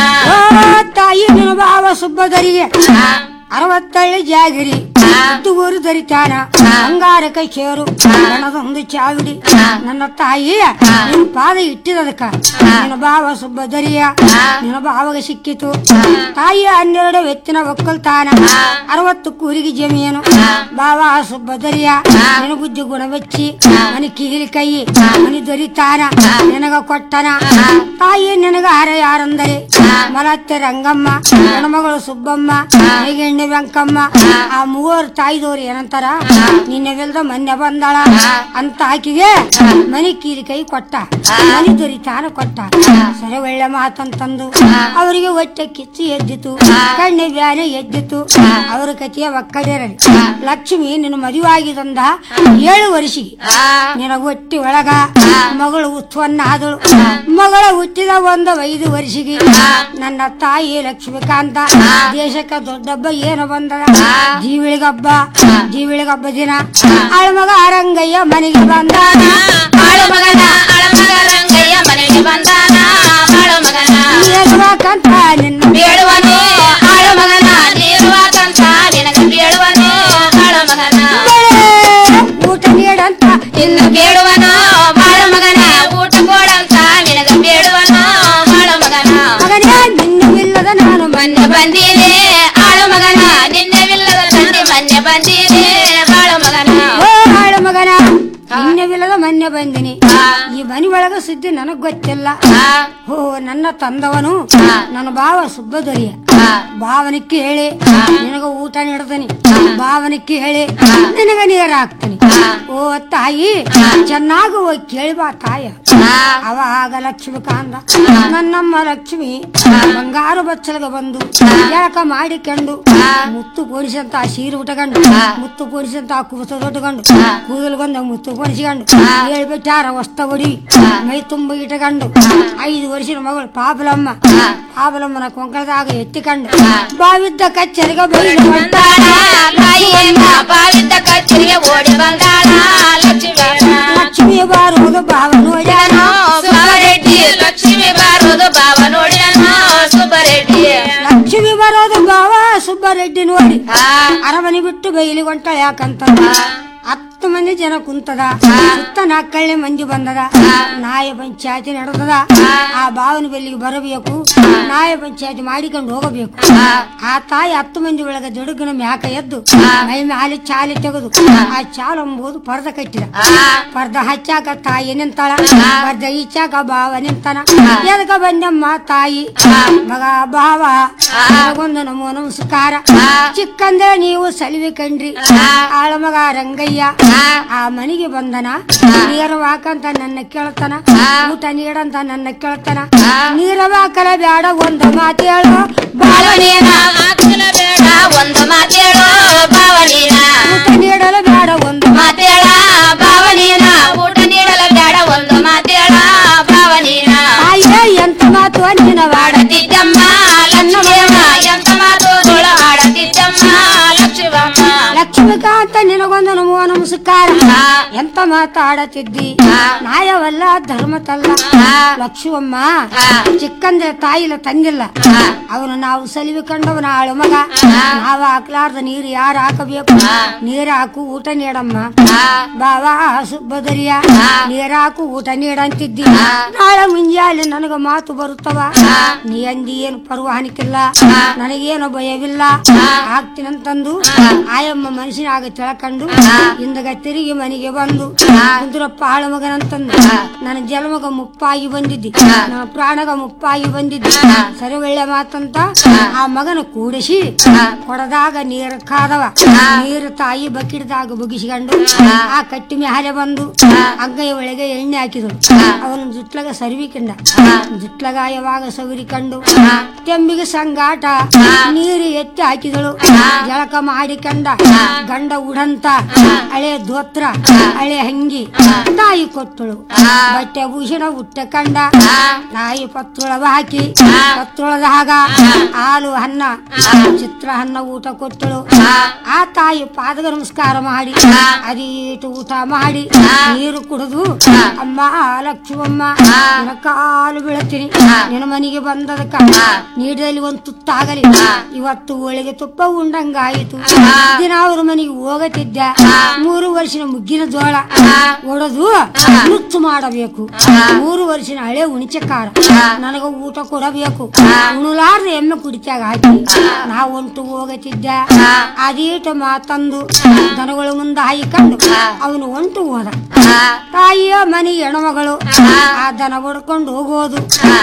ತಾಯಿ ನಿನ್ನ ಭಾವ ಸುಬ್ಬದರಿಗೆ ಅರವತ್ತೈದು ಜಾಗಿರಿ ಊರು ಧರಿತಾನ ಬಂಗಾರ ಕೈ ಚೇರು ಹಣದೊಂದು ಚಾವಿಡಿ ನನ್ನ ತಾಯಿ ನಿನ್ನ ಪಾದ ಇಟ್ಟಿದದಕ್ಕ ನಿನ್ನ ಭಾವ ಸುಬ್ಬ ದರಿಯ ನಿನ್ನ ಭಾವಗ ಸಿಕ್ಕಿತು ತಾಯಿ ಹನ್ನೆರಡು ವೆತ್ತಿನ ಒಕ್ಕಲ್ತಾನ ಅರವತ್ತು ಕೂರಿಗೆ ಜಮೀನು ಭಾವ ಸುಬ್ಬ ದರಿಯ ನಿನ ಬುದ್ಧಿ ಗುಣ ಬೆಚ್ಚಿ ಮನಿ ಕಿಗಿಲಿ ಕೈ ಮನಿ ದೊರಿತಾನ ನಿನಗ ಕೊಟ್ಟನ ತಾಯಿ ನಿನಗ ಹರ ಯಾರಂದರೆ ಮಲತ್ತೆ ರಂಗಮ್ಮ ಹೆಣ್ಮಗಳು ಸುಬ್ಬಮ್ಮ ಹೇಗೆಣ್ಣೆ ವೆಂಕಮ್ಮ ಆ ಮೂವರು ತಾಯಿದವ್ರು ಏನಂತಾರ ನಿನ್ನೆವೆಲ್ದ ಮೊನ್ನೆ ಬಂದಾಳ ಅಂತ ಆಕಿಗೆ ಮನಿ ಕೀಲಿ ಕೈ ಕೊಟ್ಟ ಮನಿ ದೊರಿತಾನ ಕೊಟ್ಟ ಸರಿ ಒಳ್ಳೆ ಮಾತಂತಂದು ಅವರಿಗೆ ಹೊಟ್ಟೆ ಕಿಚ್ಚು ಎದ್ದಿತು ಕಣ್ಣೆ ಬ್ಯಾನೆ ಎದ್ದಿತು ಅವರ ಕಥೆಯ ಒಕ್ಕಡಿರಲಿ ಲಕ್ಷ್ಮಿ ನಿನ್ನ ಮದುವಾಗಿದಂದ ಏಳು ವರ್ಷಿಗೆ ನಿನ ಹೊಟ್ಟಿ ಒಳಗ ಮಗಳು ಉತ್ವನ್ನ ಆದಳು ಮಗಳ ಹುಟ್ಟಿದ ಒಂದು ಐದು ವರ್ಷಿಗೆ ನನ್ನ ತಾಯಿ ಲಕ್ಷ್ಮೀಕಾಂತ ದೇಶಕ್ಕೆ ದೊಡ್ಡಬ್ಬ ಏನು ಬಂದದ ಜೀವಿಳಿಗಬ್ಬ ಜೀವಿಳಿಗಬ್ಬ ದಿನ ಅಳಮಗ ಅರಂಗಯ್ಯ ಮನೆಗೆ ಬಂದಾನ ಅಳಮಗನ ಅಳಮಗ ರಂಗಯ್ಯ ಮನೆಗೆ ಬಂದಾನ ಅಳಮಗನ ನೀರುವಾಕಂತ ನಿನ್ನ ಬೇಡುವನು ಅಳಮಗನ ನೀರುವಾಕಂತ ನಿನಗೆ ಬೇಡುವನು ಅಳಮಗನ ಊಟ ನೀಡ ಮೊನ್ನೆ ಬಂದೀನಿ ಬಾಳ ಮಗನ ಓ ಬಾಳ ಮಗನ ನಿನ್ನೆವಿಲ್ಲದ ಮೊನ್ನೆ ಬಂದಿನಿ ಈ ಮನಿ ಒಳಗ ಸುದ್ದಿ ನನಗ್ ಗೊತ್ತಿಲ್ಲ ಓ ನನ್ನ ತಂದವನು ನನ್ನ ಭಾವ ಸುಬ್ಬದರಿಯ ಭಾವನಕ್ಕೆ ಹೇಳಿ ನಿನಗ ಊಟ ನೀಡ್ತೀನಿ ಭಾವನಕ್ಕೆ ಹೇಳಿ ನಿನಗ ನೀರ ಹಾಕ್ತೀನಿ ಓ ತಾಯಿ ಚೆನ್ನಾಗಿ ಹೋಗಿ ಕೇಳಿ ಬಾ ತಾಯ ಅವಾಗ ಲಕ್ಷ್ಮಿ ಕಾಂದ ನನ್ನಮ್ಮ ಲಕ್ಷ್ಮಿ ಬಂಗಾರು ಬಚ್ಚಲಗ ಬಂದು ಯಾಕ ಮಾಡಿಕೊಂಡು ಮುತ್ತು ಪೋರಿಸಂತ ಸೀರೆ ಉಟ್ಕೊಂಡು ಮುತ್ತು ಪೋರಿಸಂತ ಕುಬಸ ಉಟ್ಕೊಂಡು ಕೂದಲ್ಗೊಂದ ಮುತ್ತು ಪೋರಿಸಿಕೊಂಡು ಹೇಳ್ಬಿಟ್ಟಾರ ವಸ್ತ ಹೊಡಿ ಮೈ ತುಂಬ ಇಟ್ಕೊಂಡು ಐದು ವರ್ಷದ ಮಗಳು ಪಾಪಲಮ್ಮ ಪಾಪಲಮ್ಮನ ಕೊಂಕಳದಾಗ ಎತ್ತಿಕೊಂಡು ಬಾವಿದ್ದ ಕಚ್ಚರಿಗೆ ಬೈದು ಬಾವಿದ್ದ ಕಚ್ಚರಿಗೆ ಓಡಿ ಬಂದಾಳ ಲಕ್ಷ್ಮಿ ಬಾರುವುದು ಭಾವ ನೋಡ್ಯಾನ ಸುಬ್ಬರೆಡ್ಡಿ ಲಕ್ಷ್ಮಿ ಬಾರುವುದು ಭಾವ ನೋಡ್ಯಾನ ಸುಬ್ಬರೆಡ್ಡಿ ಲಕ್ಷ್ಮಿ ಬರೋದು ಭಾವ ಸುಬ್ಬರೆಡ್ಡಿ ನೋಡಿ ಅರಮನೆ ಬಿಟ್ಟು ಬೈಲಿ ಹೊಂಟ ಯಾಕಂತ ಹತ್ತು ಮಂದಿ ಜನ ಕುಂತದ ಸುತ್ತ ನಾಲ್ಕಳ್ಳಿ ಮಂದಿ ಬಂದದ ನಾಯ ಪಂಚಾಯತಿ ನಡೆದದ ಆ ಭಾವನ ಬೆಲ್ಲಿಗೆ ಬರಬೇಕು ನಾಯ ಪಂಚಾಯತಿ ಮಾಡಿಕೊಂಡು ಹೋಗಬೇಕು ಆ ತಾಯಿ ಹತ್ತು ಮಂದಿ ಒಳಗ ಜಡುಗಿನ ಮ್ಯಾಕ ಎದ್ದು ಮೈ ಮ್ಯಾಲೆ ಚಾಲಿ ತೆಗೆದು ಆ ಚಾಲು ಎಂಬುದು ಪರ್ದ ಕಟ್ಟಿದ ಪರ್ದ ಹಚ್ಚಾಕ ತಾಯಿ ನಿಂತಾಳ ಪರ್ದ ಈಚಾಕ ಭಾವ ನಿಂತಾನ ಎದಕ ಬಂದಮ್ಮ ತಾಯಿ ಮಗ ಭಾವ ಒಂದು ನಮೋ ನಮಸ್ಕಾರ ಚಿಕ್ಕಂದ್ರೆ ನೀವು ಸಲಿವಿ ಕಂಡ್ರಿ ಆಳ ಮಗ ರಂಗಯ್ಯ ಆ ಮನೆಗೆ ಬಂದನ ನೀರು ಹಾಕಂತ ನನ್ನ ಕೇಳ್ತಾನ ಊಟ ನೀಡಂತ ನನ್ನ ಕೇಳ್ತಾನ ನೀರು ಹಾಕಲ ಬೇಡ ಒಂದು ಮಾತೇಳು ಬಾವನೇನ ಬೇಡ ಒಂದು ಮಾತೇಳು ಬಾವನೇನ ಊಟ ನೀಡಲು ಬೇಡ ಒಂದು ಮಾತೇಳ ಬಾವನೇನ ಊಟ ನೀಡಲು ಬೇಡ ಒಂದು ಮಾತೇಳ ಬಾವನೇನ ಅಯ್ಯ ಎಂತ ಮಾತು ನಿನ್ನ ವಾಡತಿದ್ದಮ್ಮ ಲಕ್ಷ್ಮಮ್ಮ ಎಂತ ಮಾತು ಸುಳ ಹಾಡತಿದ್ದಮ್ಮ ಲಕ್ಷ್ಮಮ್ಮ ಲಕ್ಷ್ಮಿಕಾಂತ ನಿನಗೊಂದು ನಮೋ ನಮಸ್ಕಾರ ಎಂತ ಮಾತಾಡತಿದ್ದಿ ನ್ಯಾಯವಲ್ಲ ಧರ್ಮತಲ್ಲ ಲಕ್ಷ್ಮಮ್ಮ ಚಿಕ್ಕಂದ್ರೆ ತಾಯಿಲ ತಂದಿಲ್ಲ ಅವನು ನಾವು ಸಲಿವಿ ಕಂಡವನ ಆಳು ಮಗ ನಾವು ಹಾಕ್ಲಾರ್ದ ನೀರು ಯಾರು ಹಾಕಬೇಕು ನೀರ್ ಹಾಕು ಊಟ ನೀಡಮ್ಮ ಬಾವಾ ಸುಬ್ಬದರಿಯ ನೀರ್ ಹಾಕು ಊಟ ನೀಡಂತಿದ್ದಿ ನಾಳೆ ಮುಂಜಾನೆ ನನಗ ಮಾತು ಬರುತ್ತವ ನೀ ಅಂದಿ ಏನು ಪರ್ವಾಹನಿಕ್ಕಿಲ್ಲ ನನಗೇನು ಭಯವಿಲ್ಲ ಆಗ್ತೀನಂತಂದು ಆಯಮ್ಮ ಮನುಷ್ಯನಾಗ ತಿಳ್ಕೊಂಡು ಹಿಂದಗ ತಿರುಗಿ ಮನೆಗೆ ಬಂದು ಕುಂದ್ರಪ್ಪ ಆಳು ಮಗನಂತಂದು ನನ್ನ ಜನ್ಮಗ ಮುಪ್ಪಾಗಿ ಬಂದಿದ್ದಿ ನನ್ನ ಪ್ರಾಣಗ ಮುಪ್ಪಾಗಿ ಬಂದಿದ್ದಿ ಸರಿ ಒಳ್ಳೆ ಮಾತಂತ ಆ ಮಗನ ಕೂಡಿಸಿ ಕೊಡದಾಗ ನೀರು ಕಾದವ ನೀರು ತಾಯಿ ಬಕಿಡ್ದಾಗ ಬುಗಿಸಿಕೊಂಡು ಆ ಕಟ್ಟಿ ಮ್ಯಾಲೆ ಬಂದು ಅಂಗೈ ಒಳಗೆ ಎಣ್ಣೆ ಹಾಕಿದ್ರು ಅವನ ಜುಟ್ಲಗ ಸರ್ವಿಕೊಂಡ ಜುಟ್ಲಗ ಯಾವಾಗ ಸವರಿಕೊಂಡು ತೆಂಬಿಗೆ ಸಂಗಾಟ ನೀರು ಎತ್ತಿ ಹಾಕಿದಳು ಜಳಕ ಮಾಡಿಕೊಂಡ ಗಂಡ ಉಡಂತ ಹಳೆ ಧೋತ್ರ ಹಳೆ ಹಂಗಿ ತಾಯಿ ಕೊಟ್ಟಳು ಬಟ್ಟೆ ಭೂಷಣ ಉಟ್ಟ ಕಂಡ ತಾಯಿ ಪತ್ರೊಳಗ ಹಾಕಿ ಪತ್ರೊಳದಾಗ ಹಾಲು ಅನ್ನ ಚಿತ್ರ ಅನ್ನ ಊಟ ಕೊಟ್ಟಳು ಆ ತಾಯಿ ಪಾದಗ ನಮಸ್ಕಾರ ಮಾಡಿ ಅದೀಟು ಊಟ ಮಾಡಿ ನೀರು ಕುಡಿದು ಅಮ್ಮ ಲಕ್ಷ್ಮಮ್ಮ ನಿನ್ನ ಕಾಲು ಬೀಳತ್ತೀನಿ ನಿನ್ನ ಮನೆಗೆ ಬಂದದಕ್ಕ ನೀಡದಲ್ಲಿ ಒಂದು ತುತ್ತಾಗಲಿ ಇವತ್ತು ಒಳಗೆ ತುಪ್ಪ ಉಂಡಂಗಾಯಿತು ದಿನ ಅವ್ರ ಮನೆಗೆ ಹೋಗತಿದ್ದ ಮೂರು ವರ್ಷದ ಮುಗ್ಗಿನ ಜೋಳ ಒಡೆದು ನುಚ್ಚು ಮಾಡಬೇಕು ಮೂರು ವರ್ಷದ ಹಳೆ ಉಣಿಚಕಾರ ನನಗ ಊಟ ಕೊಡಬೇಕು ಉಣಲಾರ್ದ ಎಮ್ಮೆ ಕುಡಿತಾಗ ಹಾಕಿ ನಾವು ಹೊಂಟು ಹೋಗತಿದ್ದ ಅದೀಟ ಮಾತಂದು ದನಗಳ ಮುಂದೆ ಹಾಯ್ಕೊಂಡು ಅವನು ಹೊಂಟು ಹೋದ ತಾಯಿಯ ಮನೆ ಹೆಣ್ಮಗಳು ಆ ದನ ಹೊಡ್ಕೊಂಡು ಹೋಗೋದು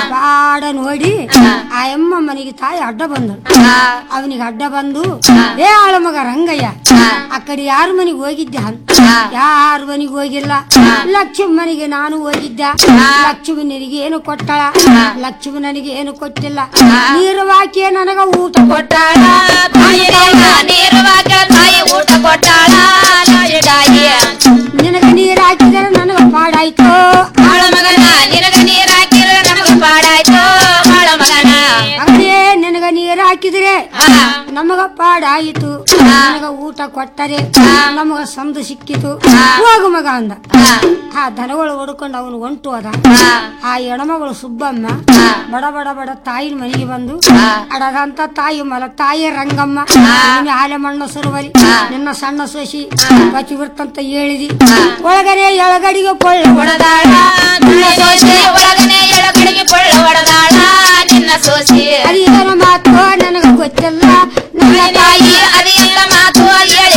ಬಾಡ ನೋಡಿ ಆ ಎಮ್ಮ ಮನೆಗೆ ತಾಯಿ ಅಡ್ಡ ಬಂದಳು ಅವನಿಗೆ ಅಡ್ಡ ಬಂದು ಏ ಆಳ ಮಗ ರಂಗಯ್ಯ ಆ ಕಡೆ ಯಾರ ಮನೆಗೆ ಹೋಗಿದ್ದೆ ಯಾರ ಮನೆಗೆ ಹೋಗಿಲ್ಲ ಲಕ್ಷ್ಮಿ ಮನೆಗೆ ನಾನು ಹೋಗಿದ್ದ ಲಕ್ಷ್ಮಿ ನಿನಗೆ ಏನು ಕೊಟ್ಟಳ ಲಕ್ಷ್ಮಿ ನನಗೆ ಏನು ಕೊಟ್ಟಿಲ್ಲ ನೀರು ಹಾಕಿ ನನಗ ಊಟ ಕೊಟ್ಟಾಳ ನೀರು ತಾಯಿ ಊಟ ಕೊಟ್ಟಾಳ ನಿನಗ ನೀರ್ ಹಾಕಿದರೆ ನನಗ ಪಾಡಾಯ್ತು ಆಳ ಮಗನ ನಿನಗ ನೀರ್ ಹಾಕಿದ್ರೆ ನಮಗ ಪಾಡಾಯ್ತು ಆಳ ಮಗನ ಅವನೇ ನಿನಗ ನೀರ್ ಹಾಕಿದ್ರೆ ನಮಗ ಪಾಡಾಯಿತು ನನಗ ಊಟ ಕೊಟ್ಟರೆ ನಮಗ ಸಂದು ಸಿಕ್ಕಿತು ಹೋಗು ಮಗ ಅಂದ ಆ ದನಗಳು ಹೊಡ್ಕೊಂಡು ಅವನು ಹೊಂಟು ಹೋದ ಆ ಹೆಣ್ಮಗಳು ಸುಬ್ಬಮ್ಮ ಬಡ ಬಡ ಬಡ ತಾಯಿನ ಮನೆಗೆ ಬಂದು ಅಡದಂತ ತಾಯಿ ಮಲ ತಾಯಿ ರಂಗಮ್ಮ ನೀನು ಆಲೆ ಮಣ್ಣ ಸುರುವಲಿ ನಿನ್ನ ಸಣ್ಣ ಸೊಸಿ ಪತಿವೃತ್ತಂತ ಹೇಳಿದಿ ಒಳಗನೆ ಎಳಗಡಿಗೆ ಕೊಳ್ಳ ಹೊಡೆದಾಳ ನಿನ್ನ ಸೊಸೆ ಒಳಗನೆ ಎಳಗಡಿಗೆ ಕೊಳ್ಳ ಹೊಡೆದಾಳ ನಿನ್ನ ಸೊಸೆ ಅದೇನ ಮಾತು ನನಗ ಗೊತ್ತಿಲ್ಲ ನನ್ನ ತಾಯಿ ಅದೇನ ಮಾತು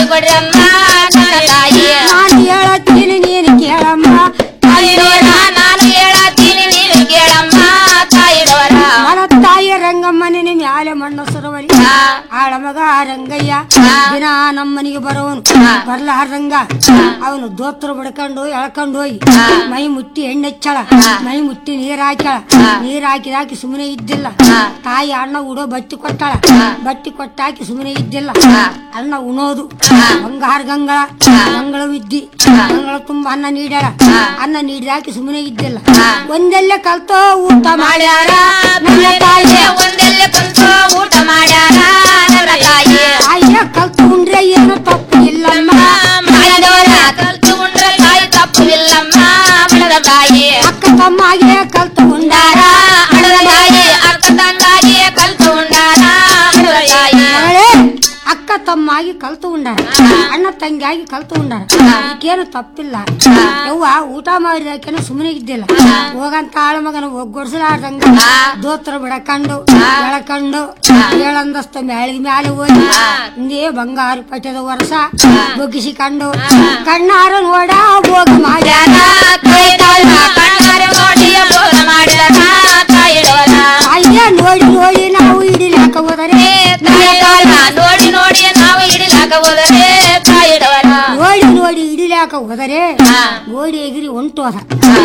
ಮಗ ರಂಗಯ್ಯ ದಿನ ನಮ್ಮನಿಗೆ ಬರೋನು ಬರ್ಲಾರ್ದಂಗ ಅವನು ದೋತ್ರ ಬಡ್ಕೊಂಡು ಎಳ್ಕೊಂಡು ಹೋಗಿ ಮೈ ಮುಟ್ಟಿ ಎಣ್ಣೆಚ್ಚಳ ಮೈ ಮುಟ್ಟಿ ನೀರ್ ಹಾಕ್ಯಾಳ ನೀರ್ ಹಾಕಿದಾಕಿ ಸುಮ್ಮನೆ ಇದ್ದಿಲ್ಲ ತಾಯಿ ಅಣ್ಣ ಉಡೋ ಬಟ್ಟಿ ಕೊಟ್ಟಾಳ ಬಟ್ಟಿ ಕೊಟ್ಟಾಕಿ ಸುಮ್ಮನೆ ಇದ್ದಿಲ್ಲ ಅಣ್ಣ ಉಣೋದು ಬಂಗಾರ ಗಂಗಳ ಗಂಗಳ ವಿದ್ದಿ ಗಂಗಳ ತುಂಬಾ ಅನ್ನ ನೀಡ್ಯಾಳ ಅನ್ನ ನೀಡಿದಾಕಿ ಸುಮ್ಮನೆ ಇದ್ದಿಲ್ಲ ಒಂದೆಲ್ಲ ಕಲ್ತೋ ಊಟ ಮಾಡ್ಯಾರ ನನ್ನ ತಾಯಿ ಒಂದೆಲ್ಲ ಕಲ್ತೋ ಊಟ ಮಾಡ್ಯಾರ ನನ್ನ ತಾಯಿ ತಾಯಿಯ ಕಲ್ತು ಉಂಡ್ರೆ ಏನು ತಪ್ಪು ಇಲ್ಲಮ್ಮ ಮಾಡಿದವರ ಕಲ್ತು ಉಂಡ್ರೆ ತಾಯಿ ತಪ್ಪು ಇಲ್ಲಮ್ಮ ಮಣದ ತಾಯಿ ಅಕ್ಕ ತಮ್ಮಾಗೆ ಕಲ್ತು ಉಂಡಾರ ಅಣದ ತಾಯಿ ಅಕ್ಕ ತಂದಾಗಿ ಕಲ್ತು ಉಂಡಾರ ಮಣದ ತಾಯಿ ಮಗಳೇ, ಅಕ್ಕ ತಮ್ಮಾಗಿ ಕಲ್ತು ಉಂಡಾರ ಅಣ್ಣ ತಂಗಿಯಾಗಿ ಕಲ್ತು ಉಂಡಾರ ಈಗೇನು ತಪ್ಪಿಲ್ಲ ಯವ್ವ ಊಟ ಮಾಡಿದಾಕೇನು ಸುಮ್ಮನೆ ಇದ್ದಿಲ್ಲ ಹೋಗಂತ ಆಳ ಮಗನ ಒಗ್ಗೊಡ್ಸಲಾರ್ದಂಗ ದೋತ್ರ ಬಿಡಕಂಡು ಬೆಳಕಂಡು ಏಳಂದಸ್ತ ಮ್ಯಾಳಿದ ಮ್ಯಾಲೆ ಹೋಗಿ ಹಿಂದೆ ಬಂಗಾರ ಪಟ್ಟದ ವರ್ಷ ಬಗ್ಗಿಸಿಕೊಂಡು ಕಣ್ಣಾರ ನೋಡ ಹೋಗ ಮಾಡ್ಯಾರ ತಾಯಿ ತಾಯಿ ಕಣ್ಣಾರೆ ನೋಡಿ ಬೋಧ ಮಾಡಿದರ ತಾಯಿಡವರ ಅಯ್ಯ ನೋಡಿ ನೋಡಿ ನಾವು ಹಿಡಿಲಾಕ ಹೋದರೆ ತಾಯಿ ತಾಯಿ ನೋಡಿ ನೋಡಿ ನಾವು ಹಿಡಿಲಾಕ ಹೋದರೆ ತಾಯಿಡವರ ನೋಡಿ ನೋಡಿ ಹಿಡಿಲಾಕ ಹೋದರೆ ಗೋಡಿ ಎಗಿರಿ ಹೊಂಟೋದ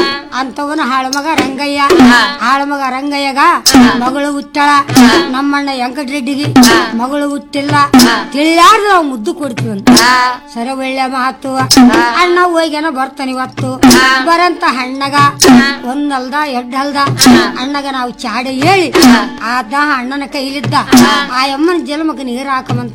ಅಂತವನ ಹಾಳಮಗ ರಂಗಯ್ಯ ಹಾಳಮಗ ರಂಗಯ್ಯಗ ಮಗಳು ಹುಟ್ಟಳ ನಮ್ಮಣ್ಣ ವೆಂಕಟರೆಡ್ಡಿಗೆ ಮಗಳು ಹುಟ್ಟಿಲ್ಲ ತಿಳಿಯಾರ್ದು ನಾವು ಮುದ್ದು ಕೊಡ್ತೀವಿ ಅಂತ ಸರಿ ಒಳ್ಳೆ ಮಾತು ಅಣ್ಣ ಹೋಗ್ಯಾನ ಬರ್ತಾನೆ ಇವತ್ತು ಬರಂತ ಹಣ್ಣಗ ಒಂದಲ್ದ ಎಡ್ಡಲ್ದ ಅಣ್ಣಗ ನಾವು ಚಾಡಿ ಹೇಳಿ ಆದ ಅಣ್ಣನ ಕೈಲಿದ್ದ ಆ ಅಮ್ಮನ ಜನ್ಮಕ್ಕೆ ನೀರು ಹಾಕಮಂತ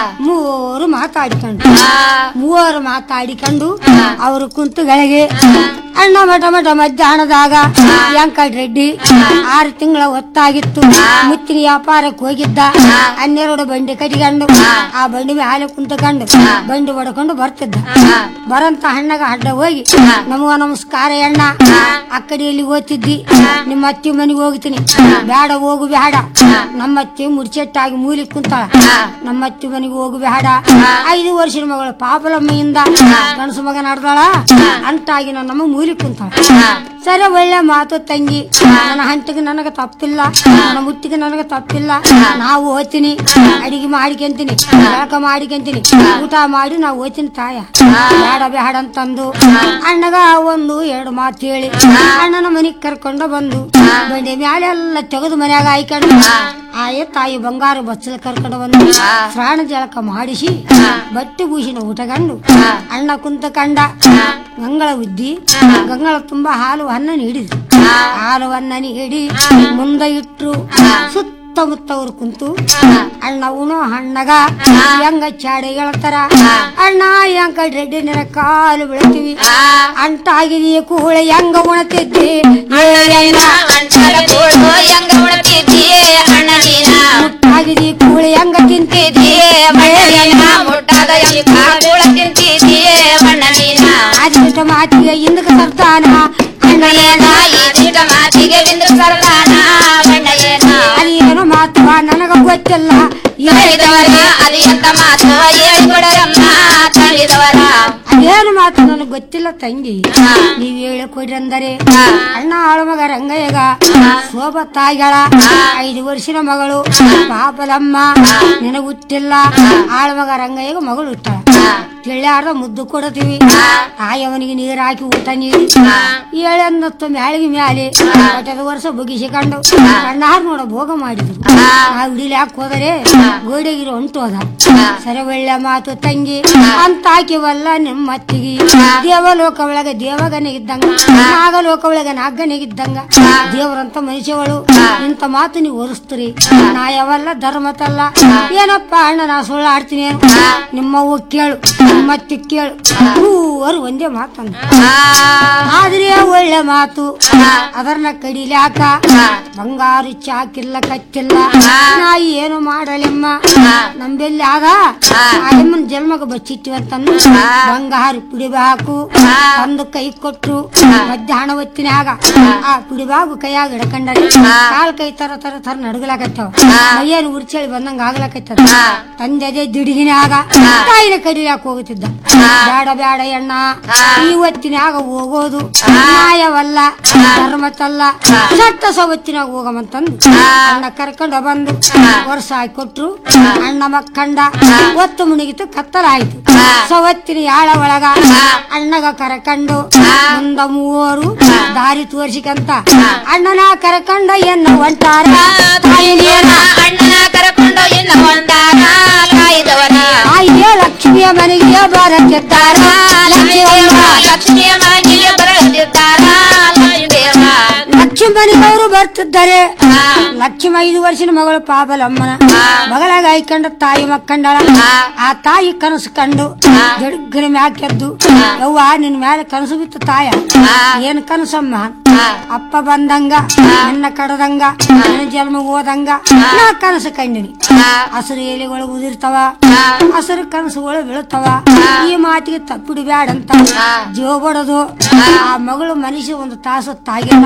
ಮೂರು ಮಾತಾಡಿಕೊಂಡು ಮೂವರು ಮಾತಾಡಿಕೊಂಡು ಅವರು ಕುಂತುಗಳಿಗೆ ಅಣ್ಣ ಮಠ ಮಠ ಮಧ್ಯಾಹ್ನದಾಗ ವೆಂಕಟರೆಡ್ಡಿ ಆರು ತಿಂಗಳ ಹೊತ್ತಾಗಿತ್ತು ಮುತ್ತಿನ ವ್ಯಾಪಾರಕ್ಕೆ ಹೋಗಿದ್ದ ಹನ್ನೆರಡು ಬಂಡಿ ಕಟ್ಟಿಕೊಂಡು ಆ ಬಂಡಿ ಮೇಲೆ ಕುಂತಕೊಂಡು ಬಂಡಿ ಹೊಡ್ಕೊಂಡು ಬರ್ತಿದ್ದ ಬರಂತ ಹಣ್ಣಗ ಅಡ್ಡ ಹೋಗಿ ನಮಗ ನಮಸ್ಕಾರ ಅಣ್ಣ ಆ ಕಡೆಯಲ್ಲಿ ಓದ್ತಿದ್ದಿ ನಿಮ್ಮ ಅತ್ತಿ ಮನೆಗೆ ಹೋಗ್ತೀನಿ ಬೇಡ ಹೋಗು ಬೇಡ ನಮ್ಮ ಅತ್ತಿ ಮುಡ್ಚೆಟ್ಟಾಗಿ ಮೂಲಿ ಕುಂತಾಳ ನಮ್ಮ ಅತ್ತಿ ಮನೆಗೆ ಹೋಗು ಬೇಡ ಐದು ವರ್ಷದ ಮಗಳು ಪಾಪಲಮ್ಮೆಯಿಂದ ಗಣಸು ಮಗ ನಡ್ದಾಳ ಅಂತಾಗಿ ನನ್ನ ನಮ್ಮ ಮೂಲಿ ಕುಂತಾಳ ಸರಿ ಒಳ್ಳೆ ಮಾತು ತಂಗಿ ನನ್ನ ಹಂಟಿಗೆ ನನಗೆ ತಪ್ಪಿಲ್ಲ ನನ್ನ ಮುತ್ತಿಗೆ ನನಗೆ ತಪ್ಪಿಲ್ಲ ನಾವು ಓದ್ತೀನಿ ಅಡಿಗೆ ಮಾಡಿಕೊಂತೀನಿ ಬೆಳಕ ಮಾಡಿಕೊಂತೀನಿ ಊಟ ಮಾಡಿ ನಾವು ಓದ್ತೀನಿ ತಾಯ ಬೇಡ ಬೇಡ ಅಂತಂದು ಅಣ್ಣಗ ಒಂದು ಎರಡು ಮಾತು ಹೇಳಿ ಅಣ್ಣನ ಮನೆಗೆ ಕರ್ಕೊಂಡು ಬಂದು ಬಂಡಿ ಮ್ಯಾಲೆ ಎಲ್ಲ ತೆಗೆದು ಮನ್ಯಾಗ ಹಾಯ್ಕೊಂಡು ಆಯೇ ತಾಯಿ ಬಂಗಾರ ಬಚ್ಚಲ ಕರ್ಕೊಂಡು ಬಂದು ಸ್ನಾನ ಜಳಕ ಮಾಡಿಸಿ ಬಟ್ಟೆ ಭೂಷಣ ಊಟಗಂಡು ಅಣ್ಣ ಕುಂತ ಕಂಡ ಗಂಗಳ ಉದ್ದಿ ಗಂಗಳ ತುಂಬಾ ಹಾಲು ಅನ್ನ ನೀಡಿದ್ರು ಹಾಲು ಅನ್ನ ನೀಡಿ ಮುಂದೆ ಇಟ್ರು ಸುತ್ತಮುತ್ತ ಅವ್ರು ಕುಂತು ಅಣ್ಣ ಉಣೋ ಹಣ್ಣಗ ಹೆಂಗ ಚಾಡಿ ಹೇಳ್ತಾರ ಅಣ್ಣ ಹೆಂಗ ರೆಡ್ಡಿ ನಿನ ಕಾಲು ಬೀಳ್ತೀವಿ ಅಂಟಾಗಿದೀಯ ಕೂಳ ಹೆಂಗ ಉಣತಿದ್ದಿ ಅಂಟರ ಕೂಳು ಹೆಂಗ ಉಣ್ತಿದ್ದಿ ಅಣ್ಣ ನೀನ ಆಗಿದಿ ಕೂಳ ಹೆಂಗ ತಿಂತಿದ್ದಿ ಮಣ್ಣ ಮುಟ್ಟಾದ ಎಂಕ ಕೂಳ ತಿಂತಿದ್ದಿ ಅಣ್ಣ ನೀನ ಆದಿಷ್ಟ ಮಾತಿಗೆ ಹಿಂದಕ್ಕೆ ಸರ್ತಾನ ಅಣ್ಣ ಏನ ಈ ಚೀಟ ಮಾತಿಗೆ ವಿಂದ್ರ ಸರ್ದಾನ ಅಣ್ಣ ಏನ ಅದೇನು ಮಾತು ನನಗ ಗೊತ್ತಿಲ್ಲ ಹೇಳಿದವರ ಅದು ಎಂತ ಮಾತು ಹೇಳಿಕೊಡರಮ್ಮ ತಳಿದವರ ಅದೇನು ಮಾತು ನನಗೆ ಗೊತ್ತಿಲ್ಲ ತಂಗಿ ನೀವ್ ಹೇಳಿ ಕೊಡ್ರಿ ಅಂದರೆ ಅಣ್ಣ ಆಳಮಗ ರಂಗಯ್ಯಗ ಶೋಭತ್ತಾಗ್ಯಾಳ ಐದು ವರ್ಷದ ಮಗಳು ಪಾಪದಮ್ಮ ನಿನಗ ಹುಟ್ಟಿಲ್ಲ ಆಳಮಗ ರಂಗಯ್ಯಗ ಮಗಳು ಹುಟ್ಟಾಳ ತಿಳಿಯಾರ್ದ ಮುದ್ದು ಕೊಡ್ತೀವಿ ತಾಯವನಿಗೆ ನೀರು ಹಾಕಿ ಊಟ ನೀಡಿ ಏಳನ್ನತ್ತು ಮ್ಯಾಳಿಗೆ ಮ್ಯಾಲೆ ಹೊಟ್ಟೆದ ವರ್ಷ ಬುಗಿಸಿಕೊಂಡು ಕಣ್ಣಾರ್ ನೋಡ ಭೋಗ ಮಾಡಿದ್ರು ನಾವು ಹಿಡಿಲಾಕ್ ಹೋದರೆ ಗೋಡೆಗಿರೋ ಹೊಂಟೋದ ಸರಿ ಒಳ್ಳೆ ಮಾತು ತಂಗಿ ಅಂತ ಹಾಕಿವಲ್ಲ ನಿಮ್ಮ ಅತ್ತಿಗೆ ದೇವಲೋಕ ಒಳಗೆ ದೇವಗನೆ ಇದ್ದಂಗ ನಾಗಲೋಕ ಒಳಗೆ ನಾಗನೆ ಇದ್ದಂಗ ದೇವರಂತ ಮನುಷ್ಯಗಳು ಇಂಥ ಮಾತು ನೀವು ಒರೆಸ್ತೀರಿ ನಾ ಯಾವಲ್ಲ ಧರ್ಮತಲ್ಲ ಏನಪ್ಪ ಅಣ್ಣ ನಾ ಸುಳ್ಳು ಆಡ್ತೀನಿ ಏನು ನಿಮ್ಮವ್ವ ಕೇಳು ನಿಮ್ಮ ಅತ್ತಿ ಕೇಳು ಮೂವರು ಒಂದೇ ಮಾತಂದ ಆದ್ರೆ ಒಳ್ಳೆ ಮಾತು ಅದನ್ನ ಕಡಿಲಾಕ ಬಂಗಾರು ಚಾಕಿಲ್ಲ ಕಚ್ಚಿಲ್ಲ ನಾ ಏನು ಮಾಡಲಿಮ್ಮ ನಂಬೆಲ್ಲಿ ಆದ ಅಮ್ಮನ ಜನ್ಮಗ ಬಚ್ಚಿಟ್ಟಿವಂತಂದು ಬಂಗಾರ ಪುಡಿಬಾಕು ತಂದು ಕೈ ಕೊಟ್ರು ಮಧ್ಯಾಹ್ನ ಹೊತ್ತಿನಾಗ ಆ ಪುಡಿಬಾಗು ಕೈಯಾಗ ಹಿಡ್ಕೊಂಡಾರೆ ಕಾಲ್ ಕೈ ತರ ತರ ತರ ನಡ್ಗಲಾಕತ್ತವ ಮೈಯೇನು ಉರ್ಚಳಿ ಬಂದಂಗ ಆಗ್ಲಾಕತ್ತದ ತಂದೆ ದಿಡಿಗಿನಾಗ ತಾಯಿನ ಕಡಿಲಾಕ ಹೋಗುತ್ತಿದ್ದ ಬೇಡ ಬೇಡ ಎಣ್ಣ ಇವತ್ತಿನಾಗ ಹೋಗೋದು ನ್ಯಾಯವಲ್ಲ ಧರ್ಮತ್ತಲ್ಲ ಚಟ್ಟ ಸವತ್ತಿನಾಗ ಹೋಗಮಂತಂದು ಅಣ್ಣ ಕರ್ಕೊಂಡ ಬಂದು ವರ್ಷ ಹಾಕಿ ಕೊಟ್ರು ಅಣ್ಣ ಮಕ್ಕಂಡ ಒತ್ತು ಮುಣಿಗಿತು ಕತ್ತಲಾಯ್ತು ಸವತ್ತಿನ ಯಾಳ ಒಳಗ ಅಣ್ಣಗ ಕರಕಂಡು ಮುಂದ ಮೂವರು ದಾರಿ ತೋರ್ಸಿಕಂತ ಅಣ್ಣನ ಕರಕಂಡ ಎನ್ನ ಹೊಂಟಾರ ತಾಯಿ ಅಣ್ಣನ ಕರಕೊಂಡು ಇನ್ನ ಹೊಂದಾರ ಕಾಯ್ದವನ ತಾಯಿಯ ಲಕ್ಷ್ಮಿಯ ಮನೆಗೆ ಬರತ್ತಿದ್ದಾರ ಲಕ್ಷ್ಮಿಯವ್ವ. ಲಕ್ಷ್ಮಿಯ ಮನೆಗೆ ಬರದಿದ್ದಾರ ಲಕ್ಷ್ಮೀದೇವ ಲಕ್ಷ್ಮಿ ಮನೆಯವರು ಬರ್ತಿದ್ದಾರೆ ಲಕ್ಷ್ಮಿ ಐದು ವರ್ಷದ ಮಗಳು ಪಾಪಲಮ್ಮನ ಮಗಳಾಗ ಐಕಂಡ ತಾಯಿ ಮಕ್ಕಂಡಳ ಆ ತಾಯಿ ಕನಸು ಕಂಡು ಜಡುಗ್ಗನ ಮ್ಯಾಕೆದ್ದು ಯವ್ವ ನಿನ್ ಮೇಲೆ ಕನಸು ಬಿತ್ತು ತಾಯ ಏನ್ ಕನಸಮ್ಮ ಅಪ್ಪ ಬಂದಂಗ ನನ್ನ ಕಡದಂಗ ನನ್ನ ಜನ್ಮ ಹೋದಂಗ ನಾ ಕನಸು ಕಂಡಿನಿ ಹಸಿರು ಎಲೆಗಳು ಉದಿರ್ತಾವ ಹಸಿರು ಕನಸುಗಳು ಬೀಳ್ತಾವ ಈ ಮಾತಿಗೆ ತಪ್ಪಿಡಿ ಬ್ಯಾಡಂತ ಜೀವ ಬಡದು ಆ ಮಗಳು ಮನುಷ್ಯ ಒಂದು ತಾಸು ತಾಗಿಲ್ಲ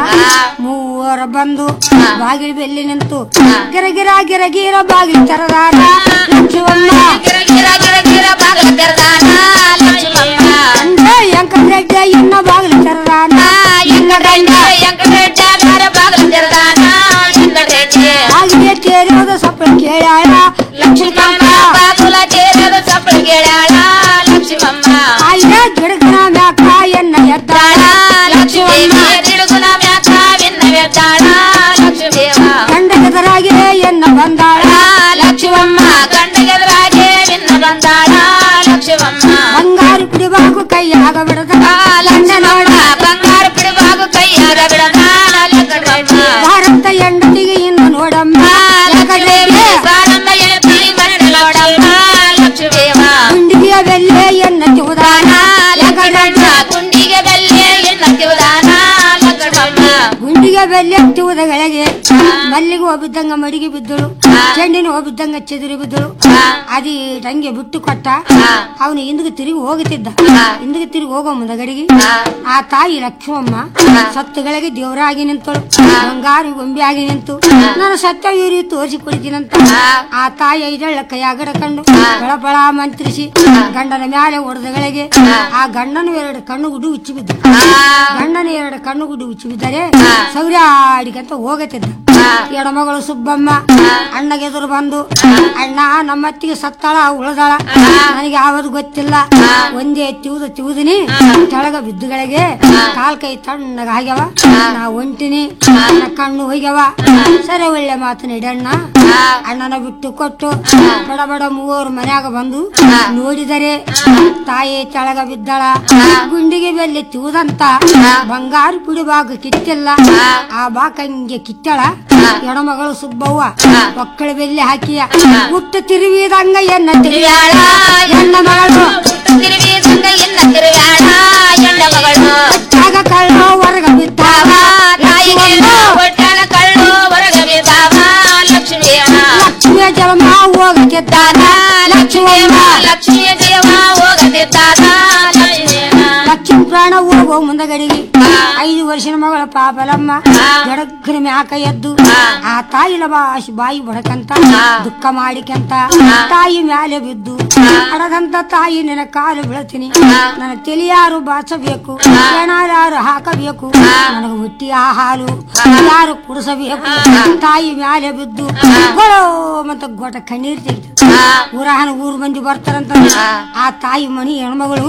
ಮೂವರ ಬಂದು ಬಾಗಿಲು ಬೆಲ್ಲಿ ನಿಂತು ಗಿರ ಗಿರ ಗಿರ ಗಿರ ಬಾಗಿಲು ತೆರದಾರ ಲಕ್ಷ್ಮಮ್ಮ ಗಿರ ಗಿರ ಗಿರ ಗಿರ ಬಾಗಿಲು ತೆರೆದಾನ ಲಕ್ಷ್ಮಮ್ಮ ಅಂದ್ರೆ ಎಂಕರೆಡ್ಡ ಇನ್ನ ಬಾಗಿಲು ತೆರದಾನ ಎಂಕರೆಡ್ಡ ಎಂಕರೆಡ್ಡ ಗಾರ ಬಾಗಿಲು ತೆರೆದಾನ ಎಂಕರೆಡ್ಡ ಬಾಗಿಲು ತೇರೋದ ಸಪ್ಪಳ ಕೇಳಾಳ ಲಕ್ಷ್ಮಮ್ಮ ಬಾಗುಲ ಚೇರದ ಸಪ್ಪಳ ಕೇಳಾಳ ಲಕ್ಷ್ಮಮ್ಮ ಆಯ್ನ ಗಿಡಗನ ಮ್ಯಾಕ ಎನ್ನ ಎದ್ದಾಳ ಲಕ್ಷ್ಮೀದೇವಿ ತಿರುಗುನ ಮ್ಯಾಕ ವಿನ್ನವೆದ್ದಾಳ ಲಕ್ಷ್ಮೀದೇವ ಗಂಡಗೆದರಾಗಿ ಎನ್ನ ಬಂದಾಳ ಲಕ್ಷ್ಮಮ್ಮ ಗಂಡಗೆದರಾಗೆ ವಿನ್ನ ಬಂದಾಳ ಲಕ್ಷ್ಮಮ್ಮ ಬಂಗಾರು ಕುಡಿಬಾಕು ಕೈಯಾಗ ಬಿಡದ ಲಂಡ ನೋಡ ಬಂಗಾರ ಪಿಡಿಬಾಗು ಕೈಯಾಗ ಬಿಡದ ಲಕ್ಷ್ಮಮ್ಮ ಭಾರತ ಹೆಂಡತಿಗೆ ಇನ್ನು ನೋಡಮ್ಮ ಲಕ್ಷ್ಮೀದೇವಿ ಸಾರಂದ ಎತ್ತಿ ಮರಣ ನೋಡಮ್ಮ ಲಕ್ಷ್ಮೀದೇವ ಗುಂಡಿಗೆಯ ಬೆಲ್ಲೆ ಎನ್ನ ತಿವುದಾನ ಲಕ್ಷ್ಮಮ್ಮ ಗುಂಡಿಗೆ ಬೆಲ್ಲೆ ಎನ್ನ ತಿವುದಾನ ಲಕ್ಷ್ಮಮ್ಮ ಗುಂಡಿಗೆ ಬೆಲ್ಲೆ ತಿವುದಗಳಿಗೆ ಮಲ್ಲಿಗೆ ಹೋಗಿದ್ದಂಗ ಮಡಿಗೆ ಬಿದ್ದಳು ಚೆಂಡಿನ ಹೋಗಿದ್ದಂಗ ಚೆದುರಿ ಬಿದ್ದಳು ಅದಿ ತಂಗೆ ಬಿಟ್ಟು ಕೊಟ್ಟ ಅವನು ಹಿಂದಿಗೆ ತಿರುಗಿ ಹೋಗುತ್ತಿದ್ದ ಹಿಂದಿಗೆ ತಿರುಗಿ ಹೋಗೋ ಮುಂದಗಡಿಗೆ ಆ ತಾಯಿ ಲಕ್ಷ್ಮಮ್ಮ ಸತ್ತುಗಳಿಗೆ ದೇವರಾಗಿ ನಿಂತಳು ಬಂಗಾರು ಗೊಂಬೆಯಾಗಿ ನಿಂತು ನಾನು ಸತ್ಯ ಇವ್ರಿ ತೋರಿಸಿ ಕೊಡ್ತೀನಂತ ಆ ತಾಯಿ ಐದಳ್ಳ ಕೈಯಾಗಡ ಕಂಡು ಬಳ ಬಳ ಮಂತ್ರಿಸಿ ಗಂಡನ ಮ್ಯಾಲೆ ಹೊಡೆದಗಳಿಗೆ ಆ ಗಂಡನ ಎರಡು ಕಣ್ಣು ಗುಡ್ಡು ಉಚ್ಚಿ ಬಿದ್ದ ಗಂಡನ ಎರಡು ಕಣ್ಣು ಗುಡ್ಡು ಉಚ್ಚಿ ಬಿದ್ದರೆ ಸೌರ್ಯಾಡಿಗಂತ ಹೋಗತ್ತಿದ್ದ ಎಡಮಗಳು ಸುಬ್ಬಮ್ಮ ಅಣ್ಣಗೆದುರು ಬಂದು ಅಣ್ಣ ನಮ್ಮತ್ತಿಗೆ ಸತ್ತಾಳ ಉಳದಾಳ ನನಗೆ ಯಾವದು ಗೊತ್ತಿಲ್ಲ ಒಂದೇ ತಿವುದ ತಿವುದಿನಿ ಕೆಳಗ ಬಿದ್ದುಗಳಿಗೆ ಕಾಲ್ ಕೈ ತಣ್ಣಗ ಆಗ್ಯಾವ ನಾ ಒಂಟಿನಿ ನನ್ನ ಕಣ್ಣು ಹೋಗ್ಯಾವ ಸರಿ ಒಳ್ಳೆ ಮಾತು ನಡಣ್ಣ ಅಣ್ಣನ ಬಿಟ್ಟು ಕೊಟ್ಟು ಬಡ ಬಡ ಮೂವರು ಮನ್ಯಾಗ ಬಂದು ನೋಡಿದರೆ ತಾಯಿ ಕೆಳಗ ಬಿದ್ದಾಳ ಗುಂಡಿಗೆ ಬೆಲ್ಲಿ ತಿವುದಂತ ಬಂಗಾರು ಪುಡಿ ಬಾಗ ಕಿತ್ತಿಲ್ಲ ಆ ಬಾಕ ಹಿಂಗೆ ಕಿತ್ತಳ ಎಡಮಗಳು ಸುಬ್ಬವ್ವ ಒಕ್ಕಳ ಬೆಲ್ಲಿ ಹಾಕಿಯ ಹುಟ್ಟು ತಿರುವಿದಂಗ ಎನ್ನ ತಿರುವ್ಯಾಳ ಎನ್ನ ಮಗಳು ತಿರುವಿದಂಗ ಎನ್ನ ತಿರುವ್ಯಾಳ ಎನ್ನ ಮಗಳು ಆಗ ಕಳ್ಳ ಹೊರಗ ಬಿದ್ದಾವ ತಾಯಿಗೆ ಒಟ್ಟಾಳ ಕಳ್ಳು ಹೊರಗ ಬಿದ್ದಾವ ಲಕ್ಷ್ಮೀದೇವ ಲಕ್ಷ್ಮಿಯ ಜಲಮ ಹೋಗಕ್ಕಿದ್ದಾನ ಲಕ್ಷ್ಮೀದೇವ ಲಕ್ಷ್ಮಿಯ ದೇವ ಹೋಗದಿದ್ದಾನ ಲಕ್ಷ್ಮೀದೇವ ಲಕ್ಷ್ಮಿ ಪ್ರಾಣ ಹೋಗೋ ಮುಂದಗಡಿಗೆ ಐದು ವರ್ಷದ ಮಗಳ ಪಾಪಲಮ್ಮ ಜಡಗ್ಗನ ಮ್ಯಾಕ ಎದ್ದು ಆ ತಾಯಿ ಲಬಾಶಿ ಬಾಯಿ ಬಡಕಂತ ದುಃಖ ಮಾಡಿಕಂತ ತಾಯಿ ಮ್ಯಾಲೆ ಬಿದ್ದು ಅಡದಂತ ತಾಯಿ ನಿನ್ನ ಕಾಲು ಬೀಳ್ತೀನಿ ನನ್ನ ತಿಳಿಯಾರು ಬಾಚಬೇಕು ಯಾರು ಹಾಕಬೇಕು ನನಗೆ ಹುಟ್ಟಿ ಆ ಹಾಲು ಯಾರು ಕುಡಿಸಬೇಕು ತಾಯಿ ಮ್ಯಾಲೆ ಬಿದ್ದು ಗೊಳೋ ಮತ್ತ ಗೊಟ ಕಣ್ಣೀರ್ ತೆಗೆದು ಊರಾನ ಊರ್ ಮಂದಿ ಬರ್ತಾರಂತ ಆ ತಾಯಿ ಮನಿ ಹೆಣ್ಮಗಳು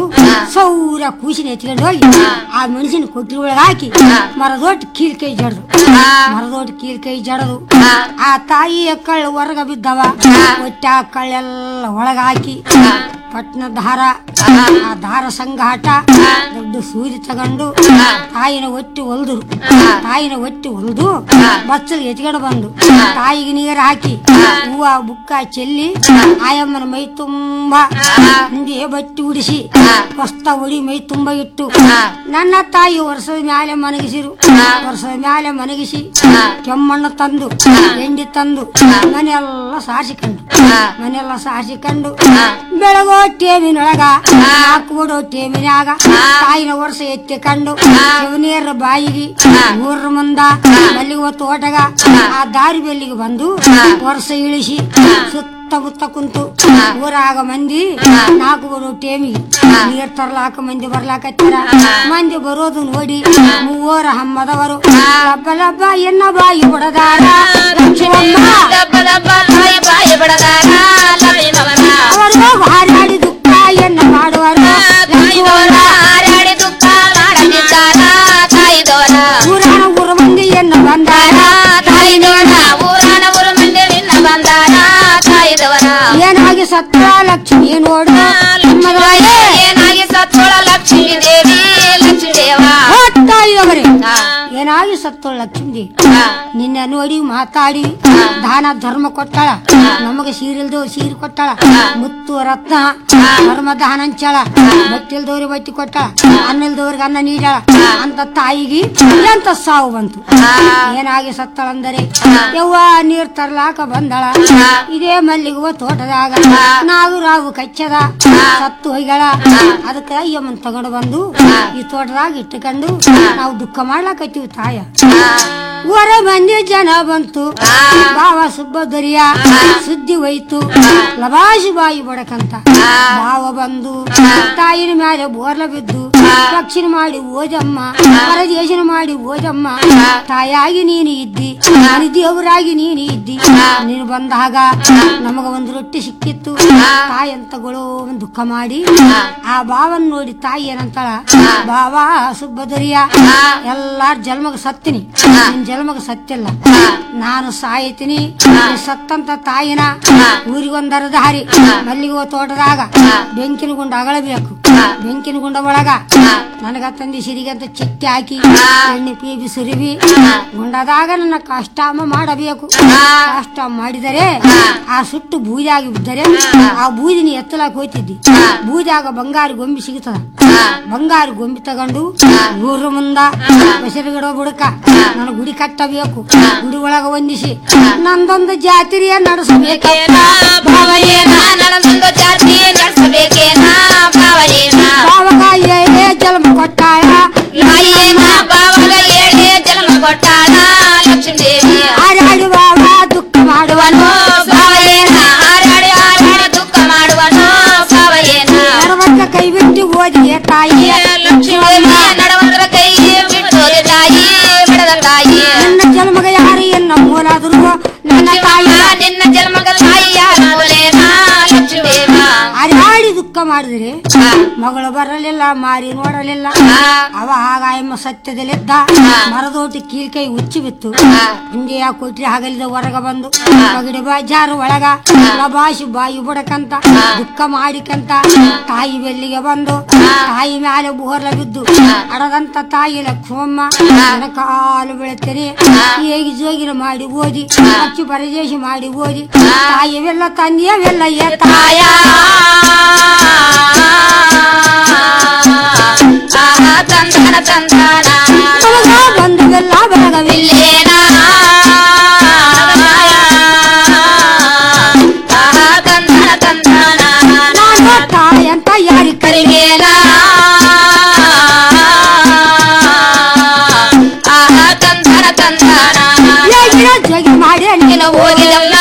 ಸೌರ ಕೂಸಿನ ಎತ್ಕೊಂಡು ಹೋಗಿ ಆ ಮನುಷ್ಯನ ಕೊಟ್ಟಿಗೆ ಒಳಗೆ ಹಾಕಿ ಮರದೊಟ್ಟು ಕೀಲ್ ಕೈ ಜಡದು ಮರದೊಟ್ಟು ಕೀಲ್ ಕೈ ಜಡದು ಆ ತಾಯಿ ಕಳ್ಳ ಹೊರಗ ಬಿದ್ದವ ಒಟ್ಟ ಆ ಕಳ್ಳೆಲ್ಲ ಒಳಗ ಹಾಕಿ ಪಟ್ನ ದಾರ ಆ ದಾರ ಸಂಗಾಟ ದೊಡ್ಡ ಸೂಜಿ ತಗೊಂಡು ತಾಯಿನ ಒಟ್ಟಿ ಹೊಲ್ದ್ರು ತಾಯಿನ ಒಟ್ಟಿ ಹೊಲ್ದು ಬಚ್ಚಲ್ ಎತ್ಕೊಂಡು ಬಂದು ತಾಯಿಗೆ ನೀರು ಹಾಕಿ ಹೂವ ಬುಕ್ಕ ಚೆಲ್ಲಿ ಆಯಮ್ಮನ ಮೈ ತುಂಬಾ ಹಿಂದೆ ಬಟ್ಟಿ ಉಡಿಸಿ ಹೊಸ್ತ ಉಡಿ ಮೈ ತುಂಬ ಇಟ್ಟು ನನ್ನ ತಾಯಿ ವರ್ಷದ ಮ್ಯಾಲೆ ಮನಗಿಸಿರು ವರ್ಷದ ಮ್ಯಾಲೆ ಮನಗಿಸಿ ಕೆಮ್ಮಣ್ಣು ತಂದು ಎಂಡಿ ತಂದು ಮನೆಯೆಲ್ಲ ಸಾರಿಸಿಕೊಂಡು ಮನೆಯೆಲ್ಲ ಸಾರಿಸಿಕೊಂಡು ಬೆಳಗೋ ಟೇಮಿನೊಳಗ ಹಾಕುಬಿಡೋ ಟೇಮಿನ್ಯಾಗ ತಾಯಿನ ವರ್ಷ ಎತ್ತಿಕೊಂಡು ಶಿವನೇರ ಬಾಯಿಗೆ ಊರ ಮುಂದ ಮಲ್ಲಿಗೆ ತೋಟಗ ಆ ದಾರಿ ಬೆಲ್ಲಿಗೆ ಬಂದು ವರ್ಷ ಇಳಿಸಿ ಸುತ್ತ ಸುತ್ತಮುತ್ತ ಕುಂತು ಊರಾಗ ಮಂದಿ ನಾಲ್ಕು ಬರೋ ಟೇಮಿಗೆ ನೀರ್ ತರ್ಲಾಕ ಮಂದಿ ಬರ್ಲಾಕತ್ತಾರ ಮಂದಿ ಬರೋದು ನೋಡಿ ಮೂವರ ಹಮ್ಮದವರು ಲಬ್ಬ ಲಬ್ಬ ಎನ್ನ ಬಾಯಿ ಹೊಡೆದಾರ ಲಕ್ಷ್ಮಮ್ಮ ಅವರು ಹಾರಾಡಿ ದುಃಖ ಎನ್ನ ಮಾಡುವರು ಊರಾಣ ಊರ ಮಂದಿ ಎನ್ನ ಬಂದಾರ ಏನಾಗಿ ಸತ್ತ ಲಕ್ಷ್ಮಿ ನೋಡು ಏನಾಗಿ ಸತ್ತೋಳ ಲಕ್ಷ್ಮೀ ದೇವಿ ಲಕ್ಷ್ಮೀ ದೇವ ತಾಯಿಯವರೇ ಏನಾಗಿ ಸತ್ತೋಳ ಲಕ್ಷ್ಮೀ ದೇವಿ ನಿನ್ನ ನೋಡಿ ಮಾತಾಡಿ ದಾನ ಧರ್ಮ ಕೊಟ್ಟಾಳ ನಮಗೆ ಸೀರಿಲ್ದು ಸೀರೆ ಕೊಟ್ಟಾಳ ಮುತ್ತು ರತ್ನ ಧರ್ಮ ದಾನ ಹಂಚಾಳ ಬಟ್ಟಿಲ್ದವ್ರಿಗೆ ಬಟ್ಟಿ ಕೊಟ್ಟಾಳ ಅನ್ನಲ್ದವ್ರಿಗೆ ಅನ್ನ ನೀಡಾಳ ಅಂತ ತಾಯಿಗೆ ಎಂತ ಸಾವು ಬಂತು ಏನಾಗಿ ಸತ್ತಳಂದರೆ ಯವ್ವ ನೀರ್ ತರ್ಲಾಕ ಬಂದಳ ಇದೇ ಮಲ್ಲಿಗುವ ತೋಟದಾಗ ನಾವು ರಾವು ಕಚ್ಚದ ಸತ್ತು ಹೋಗ್ಯಾಳ ಅದಕ್ಕೆ ಅಯ್ಯಮ್ಮನ್ ತಗೊಂಡು ಬಂದು ಈ ತೋಟದಾಗ ಇಟ್ಟುಕೊಂಡು ನಾವು ದುಃಖ ಮಾಡ್ಲಾಕತ್ತೀವಿ ತಾಯ ಹೊರ ಮಂದಿ ಜನ ಬಂತು ಬಾವ ಸುಬ್ಬ ದೊರಿಯ ಸುದ್ದಿ ಹೋಯ್ತು ಲಬಾಶಿ ಬಾಯಿ ಬಡಕಂತ ಬಾವ ಬಂದು ತಾಯಿನ ಮೇಲೆ ಬೋರ್ಲ ಬಿದ್ದು ಪಕ್ಷಿನ ಮಾಡಿ ಓಜಮ್ಮ ಪರದೇಶನ ಮಾಡಿ ಓಜಮ್ಮ ತಾಯಾಗಿ ನೀನು ಇದ್ದಿ ನಾನು ದೇವರಾಗಿ ನೀನು ಇದ್ದಿ ನೀನು ಬಂದಾಗ ನಮಗ ಒಂದು ರೊಟ್ಟಿ ಸಿಕ್ಕಿತ್ತು ತಾಯಿ ಅಂತಗಳು ಒಂದು ದುಃಖ ಮಾಡಿ ಆ ಬಾವನ್ ನೋಡಿ ತಾಯಿ ಏನಂತಾಳ ಬಾವ ಸುಬ್ಬದರಿಯ ಎಲ್ಲಾರ್ ಜನ್ಮಗ ಸತ್ತಿನಿ ನಿನ್ ಜನ್ಮಗ ಸತ್ತಿಲ್ಲ ನಾನು ಸಾಯ್ತೀನಿ ನೀ ಸತ್ತಂತ ತಾಯಿನ ಊರಿಗೊಂದರ ದಾರಿ ಮಲ್ಲಿಗೆ ತೋಟದಾಗ ಬೆಂಕಿನ ಗುಂಡ ಅಗಳಬೇಕು ಬೆಂಕಿನ ಗುಂಡ ಒಳಗ ನನಗ ತಂದಿ ಸಿರಿಗೆ ಅಂತ ಚಿಟ್ಟಿ ಹಾಕಿ ಎಣ್ಣೆ ಪೀಬಿ ಸುರಿವಿ ಗುಂಡದಾಗ ನನ್ನ ಕಷ್ಟಾಮ ಮಾಡಬೇಕು ಕಷ್ಟ ಮಾಡಿದರೆ ಆ ಸುಟ್ಟು ಬೂದಿಯಾಗಿ ಬಿದ್ದರೆ ಆ ಬೂದಿನ ಎತ್ತಲಾಕ ಹೋಯ್ತಿದ್ದಿ ಬೂದಿಯಾಗ ಬಂಗಾರ ಗೊಂಬಿ ಸಿಗುತ್ತದ ಬಂಗಾರ ಗೊಂಬಿ ತಗೊಂಡು ಊರ ಮುಂದ ಹೆಸರುಗಿಡೋ ಬುಡಕ ನಾನು ಗುಡಿ ಕಟ್ಟಬೇಕು ಗುಡಿ ಒಳಗ ವಂದಿಸಿ ನಂದೊಂದು ಜಾತಿರಿಯ ನಡೆಸಬೇಕೇನ ನನ್ನದೊಂದು ಜಾತಿ ನಡೆಸಬೇಕೇನ ಭಾವನೇನ ಬಾವಾಗ ಏಳೇ ಜನ್ಮ ಕೊಟ್ಟಾಳ ತಾಯಿಯೇನ ಬಾವಾಗ ಏಳೇ ಜನ್ಮ ಕೊಟ್ಟಾಳ ಲಕ್ಷ್ಮೀ ದೇವಿ ಹಾರಾಡಿ ಬಾವ ದುಃಖ ಮಾಡುವನು ಭಾವನೇನ ಹಾರಾಡಿ ಹಾರಾಡಿ ದುಃಖ ಮಾಡುವನು ಭಾವನೇನ ನಡವತ್ತ ಕೈ ಬಿಟ್ಟು ಓದಿಗೆ ತಾಯಿ ಲಕ್ಷ್ಮೀ ದೇವಿ ನಡವಂದ್ರ ಕೈ ಬಿಟ್ಟೋದೆ ತಾಯಿ ಬಿಡದ ತಾಯಿ ನನ್ನ ಜನ್ಮಗ ಯಾರು ಎನ್ನ ಮೂಲಾದ್ರು ನನ್ನ ತಾಯಿ ನಿನ್ನ ಜನ್ಮಗ ತಾಯಿ ಯಾರ ಮೂಲೇನ ಲಕ್ಷ್ಮೀ ದೇವ ಹಾರಾಡಿ ದುಃಖ ಮಾಡಿದ್ರೆ ಮಗಳು ಬರಲಿಲ್ಲ ಮಾರಿ ನೋಡಲಿಲ್ಲ ಅವ ಆಗ ಎಮ್ಮ ಸತ್ಯದಲ್ಲಿದ್ದ ಮರದೋಟಿ ಕೀಳ್ಕೈ ಉಚ್ಚಿ ಬಿತ್ತು ಹಿಂಗೆ ಯಾ ಕೊಟ್ರಿ ಹಗಲಿದ ಹೊರಗ ಬಂದು ಪಗಡಿ ಬಾಜಾರು ಒಳಗ ಲಬಾಶಿ ಬಾಯಿ ಬುಡಕಂತ ದುಃಖ ಮಾಡಿಕಂತ ತಾಯಿ ಬೆಲ್ಲಿಗೆ ಬಂದು ತಾಯಿ ಮ್ಯಾಲೆ ಬೋರ್ಲ ಬಿದ್ದು ಅಡದಂತ ತಾಯಿ ಲಕ್ಷ್ಮಮ್ಮ ನನ್ನ ಕಾಲು ಬೆಳೆತೇನೆ ಹೇಗೆ ಜೋಗಿನ ಮಾಡಿ ಓದಿ ಅಚ್ಚು ಪರದೇಶಿ ಮಾಡಿ ಓದಿ ತಾಯಿವೆಲ್ಲ ತಂದೆಯವೆಲ್ಲ ಏ ತಾಯ ತಂದನ ತಂದನ ಬಂಧುವೆಲ್ಲ ಬೆಳಗವಿಲ್ಲೇನ ತಂದನ ತಂದನ ನಾನು ತಾಯಿ ಅಂತ ಯಾರಿ ಕರಿಮೇಲ ತಂದನ ತಂದನ ಹೇಗಿನ ಜೋಗಿ ಮಾಡಿ ನೀನು ಹೋಗಿದಲ್ಲ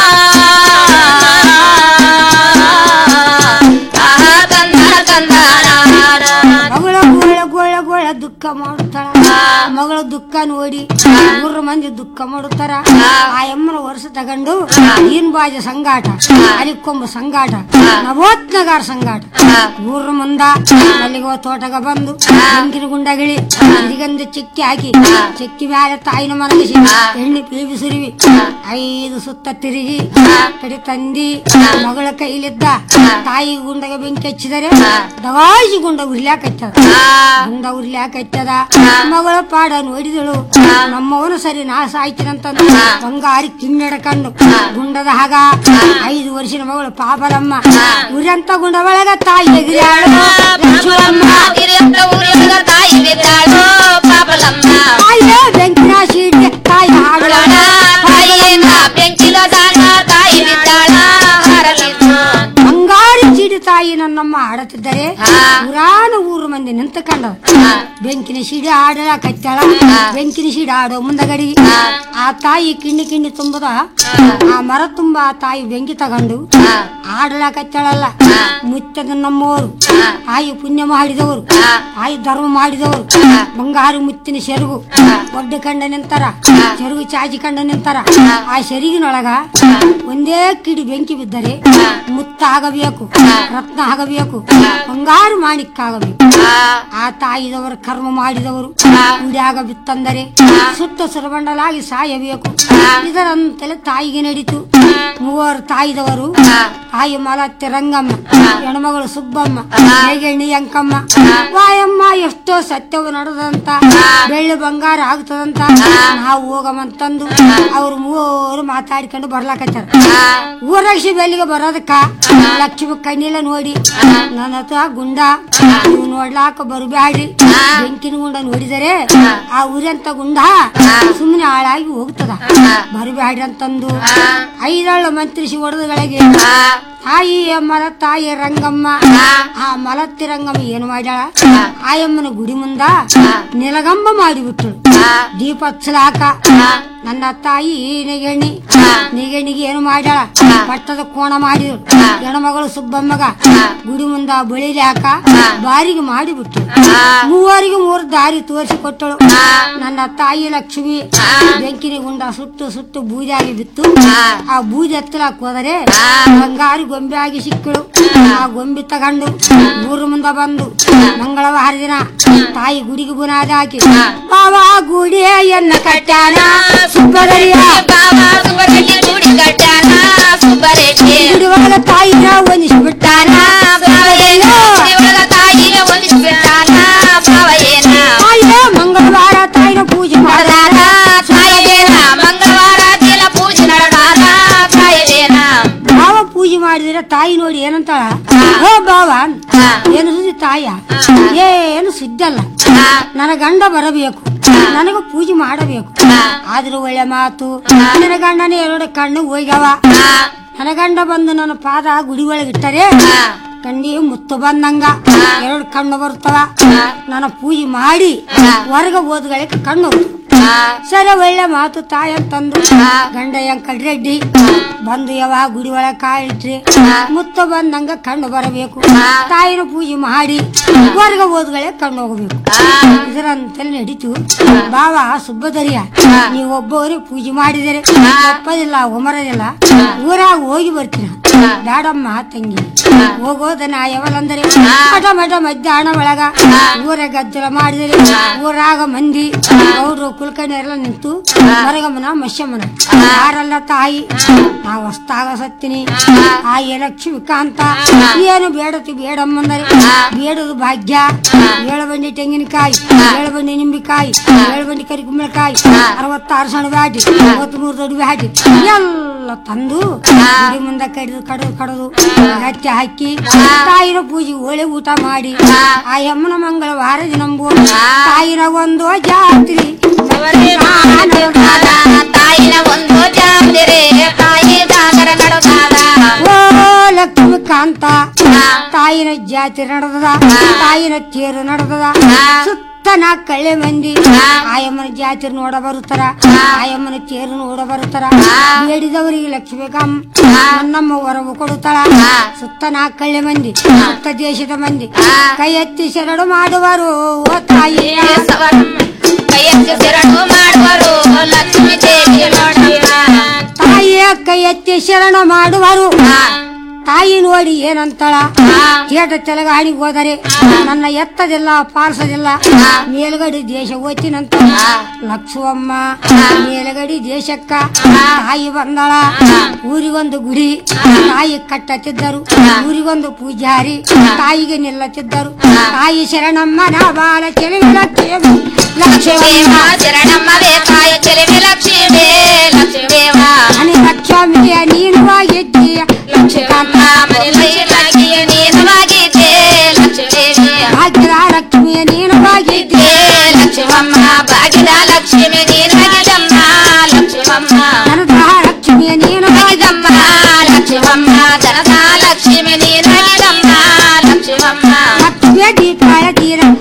ತಂದನ ತಂದನ ಮಗಳ ಗೋಳ ಗೋಳ ಗೋಳ ದುಃಖ ಮಾಡುತ್ತಾಳ ಮಗಳ ದುಃಖ ನೋಡಿ ಮೂರು ಮಂದಿ ದುಃಖ ಮಾಡುತ್ತಾರ ಆ ಎಮ್ಮನ ವರ್ಷ ತಗೊಂಡು ಈನ್ ಬಾಜ ಸಂಗಾಟ ಅಲಿಕೊಂಬ ಸಂಗಾಟ ನವೋತ್ನಗಾರ ಸಂಗಾಟ ಊರ ಮುಂದ ಅಲ್ಲಿಗೆ ತೋಟಗ ಬಂದು ಬೆಂಕಿನ ಗುಂಡಗಿಳಿ ಇದಗೊಂದು ಚಿಕ್ಕಿ ಹಾಕಿ ಚಿಕ್ಕಿ ಮ್ಯಾಲೆ ತಾಯಿನ ಮನಗಿಸಿ ಎಣ್ಣೆ ಪೀಬಿ ಸುರಿವಿ ಐದು ಸುತ್ತ ತಿರುಗಿ ಕಡೆ ತಂದಿ ಮಗಳ ಕೈಲಿದ್ದ ತಾಯಿ ಗುಂಡಗ ಬೆಂಕಿ ಹಚ್ಚಿದರೆ ದವಾಜಿ ಗುಂಡ ಉರ್ಲ್ಯಾಕತ್ತದ ಗುಂಡ ಉರ್ಲ್ಯಾಕತ್ತದ ಮಗಳ ಪಾಡ ನೋಡಿದಳು ನಮ್ಮವನು ಸರಿ ನಾಶ ಆಯ್ತಿನಂತಂದು ಬಂಗಾರಿ ಕಿನ್ನಡಕಂಡು ಗುಂಡದ ಹಾಗ ಐದು ವರ್ಷದ ಮಗಳು ಪಾಪರಮ್ಮ ಉರಿಯಂತ ಗುಂಡ ಒಳಗ ತಾಯಿ ಎಗಿರಾಳು ಲಕ್ಷ್ಮಮ್ಮ ಹಿರಿಯಂತ ಊರಿಯೊಳಗ ತಾಯಿ ಬಿದ್ದಾಳು ಪಾಪಲಮ್ಮ ತಾಯಿಯೇ ಬೆಂಕಿನ ಸೀಡಿಗೆ ತಾಯಿ ಹಾಡೋಣ ತಾಯಿಯಿಂದ ಬೆಂಕಿಲ ದಾನ ತಾಯಿ ಬಿದ್ದಾಳ ಹಾರಲಿದ್ದು ಬಂಗಾರಿ ಚೀಡಿ ತಾಯಿ ನನ್ನಮ್ಮ ಹಾಡುತ್ತಿದ್ದರೆ ಪುರಾಣ ಊರು ಮಂದಿ ನಿಂತ ಕಂಡ ಬೆಂಕಿನ ಸಿಡಿ ಆಡಲ ಕಚ್ಚಾಳ ಬೆಂಕಿನ ಸಿಡಿ ಆಡೋ ಮುಂದಗಡಿ ಆ ತಾಯಿ ಕಿಂಡಿ ಕಿಂಡಿ ತುಂಬದ ಆ ಮರ ತುಂಬ ಆ ತಾಯಿ ಬೆಂಕಿ ತಗೊಂಡು ಆಡಲ ಕಚ್ಚಾಳಲ್ಲ ಮುತ್ತದ ನಮ್ಮವರು ತಾಯಿ ಪುಣ್ಯ ಮಾಡಿದವರು ತಾಯಿ ಧರ್ಮ ಮಾಡಿದವರು ಬಂಗಾರು ಮುತ್ತಿನ ಸೆರಗು ಒಡ್ಡೆ ಕಂಡ ನಿಂತರ ಸೆರಗು ಚಾಚಿ ಕಂಡ ನಿಂತರ ಆ ಸೆರಗಿನೊಳಗ ಒಂದೇ ಕಿಡಿ ಬೆಂಕಿ ಬಿದ್ದರೆ ಮುತ್ತ ಆಗಬೇಕು ರತ್ನ ಆಗಬೇಕು ಬಂಗಾರು ಮಾಣಿಕ್ಕಾಗಬೇಕು ಆ ತಾಯಿದವರು ಕರ್ಮ ಮಾಡಿದವರು ಉಡ್ಯಾಗ ಬಿತ್ತಂದರೆ ಸುತ್ತ ಸುರಬಂಡಲಾಗಿ ಸಾಯಬೇಕು ಇದರಂತೆಲ್ಲ ತಾಯಿಗೆ ನಡೀತು ಮೂವರು ತಾಯಿದವರು ತಾಯಿ ಮಲತ್ತೆ ರಂಗಮ್ಮ ಹೆಣ್ಮಗಳು ಸುಬ್ಬಮ್ಮ ಹೇಗೆಣ್ಣಿ ಅಂಕಮ್ಮ ವಾಯಮ್ಮ ಎಷ್ಟೋ ಸತ್ಯವು ನಡೆದಂತ ಬೆಳ್ಳಿ ಬಂಗಾರ ಆಗ್ತದಂತ ನಾವು ಹೋಗಮಂತಂದು ಅವ್ರು ಮೂವರು ಮಾತಾಡ್ಕೊಂಡು ಬರ್ಲಾಕತ್ತಾರ ಊರಾಕ್ಷಿ ಬೆಲ್ಲಿಗೆ ಬರೋದಕ್ಕ ಲಕ್ಷ್ಮಿ ಕಣ್ಣಿಲ್ಲ ನೋಡಿ ನನ್ನ ಹತ್ರ ಗುಂಡ ನೀವು ನೋಡ್ಲಾಕ ಬರಬ್ಯಾಡ್ರಿ ಬೆಂಕಿನ ಗುಂಡ ನೋಡಿದರೆ ಆ ಊರಂತ ಗುಂಡ ಸುಮ್ಮನೆ ಹಾಳಾಗಿ ಹೋಗ್ತದ ಬರಬ್ಯಾಡ್ರಿ ಅಂತಂದು ಐದಾಳು ಮಂತ್ರಿಸಿ ಹೊಡೆದುಗಳಿಗೆ ತಾಯಿ ಮಲ ತಾಯಿ ರಂಗಮ್ಮ ಆ ಮಲತ್ತಿ ರಂಗಮ್ಮ ಏನು ಮಾಡ್ಯಾಳ ಆಯಮ್ಮನ ಗುಡಿ ಮುಂದ ನೆಲಗಂಬ ಮಾಡಿಬಿಟ್ರು ದೀಪ ಹಚ್ಚಲಾಕ ನನ್ನ ತಾಯಿ ನೆಗೆಣ್ಣಿ ನೆಗೆಣ್ಣಿಗೆ ಏನು ಮಾಡ್ಯಾಳ ಪಟ್ಟದ ಕೋಣ ಮಾಡಿದ್ರು ಹೆಣ್ಮಗಳು ಸುಬ್ಬಮ್ಮಗ ಗುಡಿ ಮುಂದ ಬಳಿಲಿ ಹಾಕ ಬಾರಿಗೆ ಮಾಡಿಬಿಟ್ರು ಮೂವರಿಗೆ ಮೂರು ದಾರಿ ತೋರಿಸಿ ಕೊಟ್ಟಳು ನನ್ನ ತಾಯಿ ಲಕ್ಷ್ಮಿ ಬೆಂಕಿನ ಗುಂಡ ಸುಟ್ಟು ಸುಟ್ಟು ಬೂದಿಯಾಗಿ ಬಿತ್ತು ಆ ಬೂದಿ ಹತ್ತಲಾಕ್ ಹೋದರೆ ಬಂಗಾರಿ ಗೊಂಬೆ ಆಗಿ ಸಿಕ್ಕಳು ಆ ಗೊಂಬೆ ತಗೊಂಡು ಊರು ಮುಂದ ಬಂದು ಮಂಗಳವಾರ ದಿನ ತಾಯಿ ಗುಡಿಗೆ ಬುನಾದಿ ಹಾಕಿ ಬಾಬಾ ಗುಡಿಯನ್ನ ಕಟ್ಟಾನ ಸುಬ್ಬರಯ್ಯ ಗುಡಿ ಒಳಗ ತಾಯಿನ ಒಂದಿಸ್ಬಿಟ್ಟಾನ ತಾಯಿಯ ಮಂಗಳವಾರ ತಾಯಿನ ಪೂಜೆ ಮಾಡಾರ ಭಾವ ಪೂಜೆ ಮಾಡಿದ್ರೆ ತಾಯಿ ನೋಡಿ ಏನಂತಾಳ ಓ ಬಾವ ಏನು ಸುದ್ದಿ ತಾಯ ಏನು ಸುದ್ದಲ್ಲ ನನ್ನ ಗಂಡ ಬರಬೇಕು ನನಗ ಪೂಜೆ ಮಾಡಬೇಕು ಆದ್ರೂ ಒಳ್ಳೆ ಮಾತು ನನ್ನ ಗಂಡನೇ ಎರಡು ಕಣ್ಣು ಹೋಗ್ಯವ ನನ್ನ ಗಂಡ ಬಂದು ನನ್ನ ಪಾದ ಗುಡಿ ಒಳಗಿಟ್ಟರೆ ಕಂಡಿ ಮುತ್ತು ಬಂದಂಗ ಎರಡು ಕಣ್ಣು ಬರ್ತವ ನನ್ನ ಪೂಜೆ ಮಾಡಿ ಹೊರಗ ಓದ್ಗಳಿಗೆ ಕಣ್ಣು ಹೋಗ್ತವ. ಸರಿ ಒಳ್ಳೆ ಮಾತು ತಾಯಿ ಅಂತಂದು ಗಂಡ ರೆಡ್ಡಿ ಬಂದು ಯಾವಾಗ ಗುಡಿ ಒಳಗೆ ಕಾಯಿಟ್ರಿ ಮುತ್ತ ಬಂದಂಗ ಕಣ್ಣು ಬರಬೇಕು ತಾಯಿನ ಪೂಜೆ ಮಾಡಿ ಹೊರಗ ಓದ್ಗಳೇ ಕಣ್ಣು ಹೋಗಬೇಕು ಇದರಂತೆಲ್ಲ ನಡೀತು ಬಾವ ಸುಬ್ಬದರಿಯ ನೀವು ಒಬ್ಬವರೇ ಪೂಜೆ ಮಾಡಿದರೆ ಒಪ್ಪದಿಲ್ಲ ಒಮರದಿಲ್ಲ ಊರಾಗ ಹೋಗಿ ಬರ್ತೀರ ಬ್ಯಾಡಮ್ಮ ತಂಗಿ ಹೋಗೋದನ ಯಾವಲಂದರೆ ಮಠ ಮಠ ಮಧ್ಯಾಹ್ನ ಒಳಗ ಊರ ಗದ್ದಲ ಮಾಡಿದರೆ ಊರಾಗ ಮಂದಿ ಅವರು ಕುಲ್ಕರ್ಣಿಯರೆಲ್ಲ ನಿಂತು ಹೊರಗಮ್ಮನ ಮಶ್ಯಮ್ಮನ ಯಾರಲ್ಲ ತಾಯಿ ನಾವು ಹೊಸ್ತಾಗ ಸತ್ತೀನಿ ತಾಯಿ ಲಕ್ಷ್ಮಿಕಾಂತ ಏನು ಬೇಡತಿ ಬೇಡಮ್ಮಂದರೆ ಬೇಡದು ಭಾಗ್ಯ ಏಳಬಂಡಿ ತೆಂಗಿನಕಾಯಿ ಏಳಬಂಡಿ ನಿಂಬಿಕಾಯಿ ಏಳಬಂಡಿ ಕರಿ ಕುಂಬಳಕಾಯಿ ಅರವತ್ತಾರು ಸಣ್ಣ ಬ್ಯಾಟಿ ಮೂವತ್ಮೂರು ದೊಡ್ಡ ಬ್ಯಾಟಿ ಎಲ್ಲ ತಂದು ಗುಡಿ ಮುಂದೆ ಕಡಿದು ಕಡದು ಕಡದು ಹಚ್ಚಿ ಹಾಕಿ ತಾಯಿನ ಪೂಜೆ ಒಳ್ಳೆ ಊಟ ಮಾಡಿ ಆ ಯಮ್ಮನ ಮಂಗಳವಾರ ದಿನಂಬು ತಾಯಿನ ಒಂದು ಜಾತ್ರಿ ತಾಯಿನ ಒಂದು ಜಾತ್ರೆ ತಾಯಿ ಜಾಗರ ನಡುಗಾದ ಓ ಲಕ್ಷ್ಮಿಕಾಂತ ತಾಯಿನ ಜಾತ್ರೆ ನಡೆದದ ತಾಯಿನ ತೇರು ನಡೆದದ ಸುತ್ತ ನಾಲ್ಕು ಕಳ್ಳೆ ಮಂದಿ ಆಯಮ್ಮನ ಜಾತ್ರೆ ನೋಡ ಬರುತ್ತಾರ ಆಯಮ್ಮನ ತೇರು ನೋಡ ಬರುತ್ತಾರ ಬೇಡಿದವರಿಗೆ ಲಕ್ಷ್ಮಿಕಾಮ್ ನನ್ನಮ್ಮ ಹೊರವು ಕೊಡುತ್ತಾಳ ಸುತ್ತ ನಾಲ್ಕು ಕಳ್ಳೆ ಮಂದಿ ಸುತ್ತ ದೇಶದ ಮಂದಿ ಕೈ ಎತ್ತಿ ಶರಣು ಮಾಡುವರು ಓ ತಾಯಿ ಕೈ ಎತ್ತಿ ಶರಣು ಮಾಡುವರು ಲಕ್ಷ್ಮಿ ದೇವಿ ನೋಡಿದ ತಾಯಿಯ ಕೈ ಎತ್ತಿ ಶರಣ ಮಾಡುವರು ತಾಯಿ ನೋಡಿ ಏನಂತಾಳ ಕೇಟ ತೆಲಗಾಡಿಗೆ ಹೋದರೆ ನನ್ನ ಎತ್ತದಿಲ್ಲ ಪಾಲಿಸದಿಲ್ಲ ಮೇಲ್ಗಡಿ ದೇಶ ಓದ್ತೀನಂತ ಲಕ್ಷ್ಮಮ್ಮ ಮೇಲ್ಗಡಿ ದೇಶಕ್ಕ ತಾಯಿ ಬಂದಳ ಊರಿಗೊಂದು ಗುಡಿ ತಾಯಿ ಕಟ್ಟತ್ತಿದ್ದರು ಊರಿಗೊಂದು ಪೂಜಾರಿ ತಾಯಿಗೆ ನಿಲ್ಲತ್ತಿದ್ದರು ತಾಯಿ ಶರಣಮ್ಮ ನಾ ಬಾಳ ಚೆಲುವೆ ಲಕ್ಷ್ಮಿ ಲಕ್ಷ್ಮೀವ ಶರಣಮ್ಮವೇ ತಾಯಿ ಚೆಲುವೆ ಲಕ್ಷ್ಮೀವೇ ಲಕ್ಷ್ಮೀವ ಅನಿ ಲಕ್ಷ್ಮಿಯ ನೀನು ಆಗಿದ್ದೀಯ ಲಕ್ಷ್ಮಮ್ಮ ಮನೆಯ ನೀನವಾಗಿದ್ದೆ ಲಕ್ಷ್ಮೀ ಭಾಗ್ಯದ ಲಕ್ಷ್ಮಿಯ ನೀನು ಆಗಿದ್ದೀಯ ಲಕ್ಷ್ಮಮ್ಮ ಭಾಗ್ಯದ ಲಕ್ಷ್ಮಿ ನೀನಾಗಿದಮ್ಮ ಲಕ್ಷ್ಮಮ್ಮ ನನದ ಲಕ್ಷ್ಮಿಯ ನೀನು ಆಗಿದಮ್ಮ ಲಕ್ಷ್ಮಮ್ಮ ಧನದ ಲಕ್ಷ್ಮಿ ನೀನಾಗಿದಮ್ಮ ಲಕ್ಷ್ಮಮ್ಮ ಲಕ್ಷ್ಮಿಯ ದೀಪಾಳ ತೀರ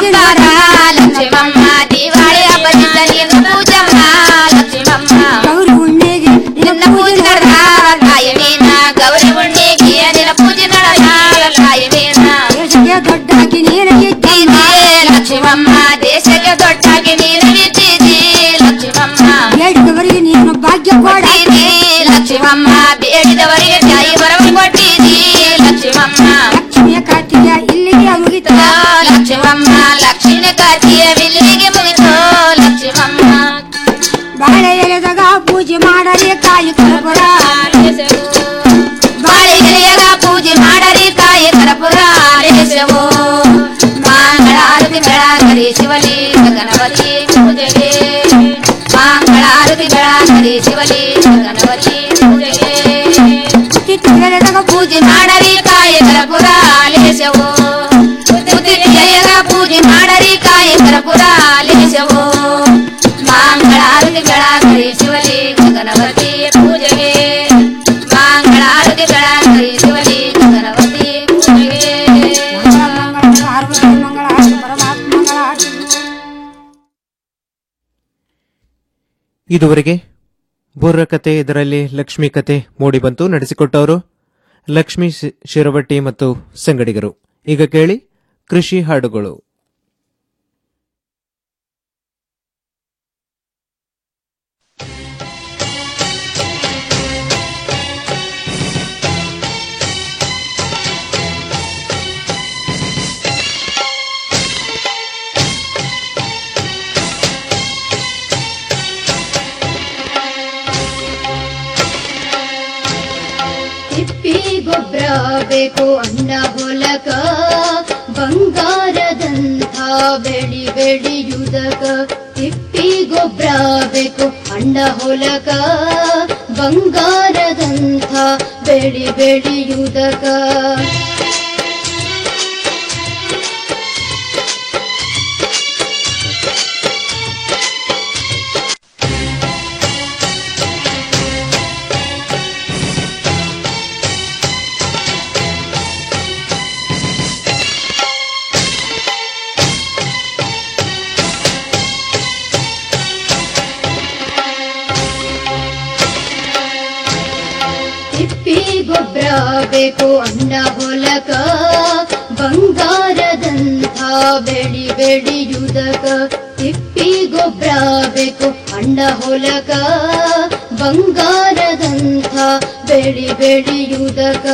ಹಬ್ಬರ ಲಕ್ಷ್ಮಮ್ಮ ದಿವಾಳಿ ಹಬ್ಬದ ದಿವಸ ನೀನು ಪೂಜಮ್ಮ ಲಕ್ಷ್ಮಮ್ಮ ಗೌರಿ ಹುಣ್ಣಿಗೆ ನಿನ್ನ ಪೂಜೆ ನಡೆದ ತಾಯಿ ಮೀನ ಗೌರಿ ಹುಣ್ಣಿಗೆ ನಿನ್ನ ಪೂಜೆ ನಡೆದ ತಾಯಿ ಮೀನ ದೇಶಕ್ಕೆ ದೊಡ್ಡಾಗಿ ನೀರಿಗೆ ಇದ್ದೀ ಲಕ್ಷ್ಮಮ್ಮ ದೇಶಕ್ಕೆ ದೊಡ್ಡಾಗಿ ನೀನು ಬಿದ್ದಿದ್ದೀ ಲಕ್ಷ್ಮಮ್ಮ ಬೇಡಿದವರಿಗೆ ನೀನು ಭಾಗ್ಯ ಕೊಡ ಕೊಟ್ಟಿದ್ದೀ ಲಕ್ಷ್ಮಮ್ಮ ಬೇಡಿದವರಿಗೆ ತಾಯಿ ಬರವ ಕೊಟ್ಟಿದ್ದೀ ಲಕ್ಷ್ಮಮ್ಮ ಲಕ್ಷ್ಮಿಯ ಕಾರ್ತಿಯ ಇಲ್ಲಿಗೆ ಮುಗಿತ ಲಕ್ಷ್ಮಮ್ಮ ಲಕ್ಷ್ಮೀ ಕಾರ್ತಿಯ ಬಿಲ್ಲಿಗೆ ಮುಗಿತು ಲಕ್ಷ್ಮಮ್ಮ ಬಾಳೆ ಎಲೆದಾಗ ಪೂಜೆ ಮಾಡಲಿ ಕಾಯಿ ಕರಪುರ ಬಾಳೆ ಎಲೆಯಾಗ ಪೂಜೆ ಮಾಡರಿ ಕಾಯಿ ಕರಪುರ ಲೇಸವು ಮಂಗಳಾರತಿ ಬೆಳಗರಿ ಶಿವಲಿ ಗಣಪತಿ ಪೂಜೆಗೆ ಮಂಗಳಾರತಿ ಬೆಳಗರಿ ಶಿವಲಿ ಗಣಪತಿ ಪೂಜೆಗೆ ಎಲೆದಾಗ ಪೂಜೆ ಮಾಡರಿ ಕಾಯಿ ಕರಪುರ ಲೇಸವು ಎಲೆಯಾಗ ಪೂಜೆ ಮಾಡರಿ ಕಾಯಿ ಕರಪುರ ಲೇಸವು ಮಂಗಳಾರತಿ ಬೆಳಗರಿ ಶಿವಲಿ ಗಣಪತಿ ಪೂಜೆಗೆ ಮಂಗಳಾರತಿ ಬೆಳಗರಿ ಶಿವಲಿ ಗಣಪತಿ ಪೂಜೆಗೆ ಇದುವರೆಗೆ ಬುರ್ರ ಕತೆ ಇದರಲ್ಲಿ ಲಕ್ಷ್ಮಿ ಕತೆ ಮೂಡಿಬಂತು ನಡೆಸಿಕೊಟ್ಟವರು ಲಕ್ಷ್ಮಿ ಶಿ- ಶಿರವಟ್ಟಿ ಮತ್ತು ಸಂಗಡಿಗರು ಈಗ ಕೇಳಿ ಕೃಷಿ ಹಾಡುಗಳು ತಿಪ್ಪಿ ಗೊಬ್ಬರ ಬೇಕು ಅಣ್ಣ ಹೊಲಕ ಬಂಗಾರದಂಥ ಬೆಳಿ ಬೆಳೆಯುವುದಕ ತಿಪ್ಪಿ ಗೊಬ್ಬರ ಬೇಕು ಅಣ್ಣ ಹೊಲಕ ಬಂಗಾರದಂಥ ಬೆಳಿ ಬೆಳೆಯುವುದಕ ತಿಪ್ಪಿ ಗೊಬ್ಬರ ಬೇಕು ಅಣ್ಣ ಹೊಲಕ ಬಂಗಾರದಂಥ ಬೆಳಿ ಬೆಳೆಯುವುದಕ ತಿಪ್ಪಿ ಗೊಬ್ಬರ ಬೇಕು ಅಣ್ಣ ಹೊಲಕ ಬಂಗಾರದಂಥ ಬೆಳಿ ಬೆಳೆಯುವುದಕ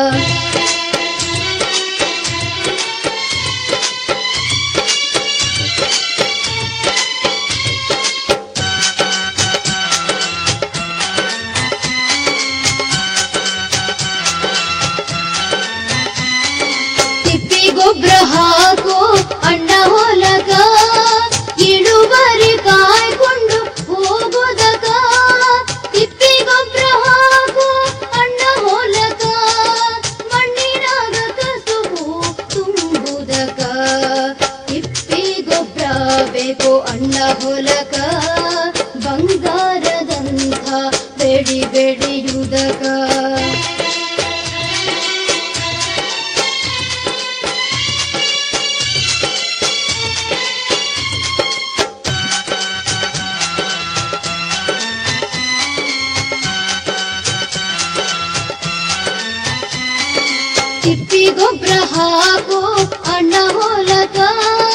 ತಿಪ್ಪಿ ಗೊಬ್ಬರ ಹಾಕು ಅಣ್ಣ ಹೊಲಗ ಇಳುವರಿ ಕಾಯ್ಕೊಂಡು ಹೋಗೋದಕ ತಿಪ್ಪಿ ಗೊಬ್ಬರ ಹಾಕು ಅಣ್ಣ ಹೊಲಗ ಮಣ್ಣಿನಾಗ ಕಸುಬು ತುಂಬುದಕ ತಿಪ್ಪಿ ಗೊಬ್ಬರ ಬೇಕು ಅಣ್ಣ ಹೊಲಕ ಬಂಗಾರದಂಥ ಬೆಳಿ ಬೆಳೆಯುವುದಕ ತಿಪ್ಪಿ ಗೊಬ್ಬರ ಹಾಕು ಅಣ್ಣ ಹೊಲಕ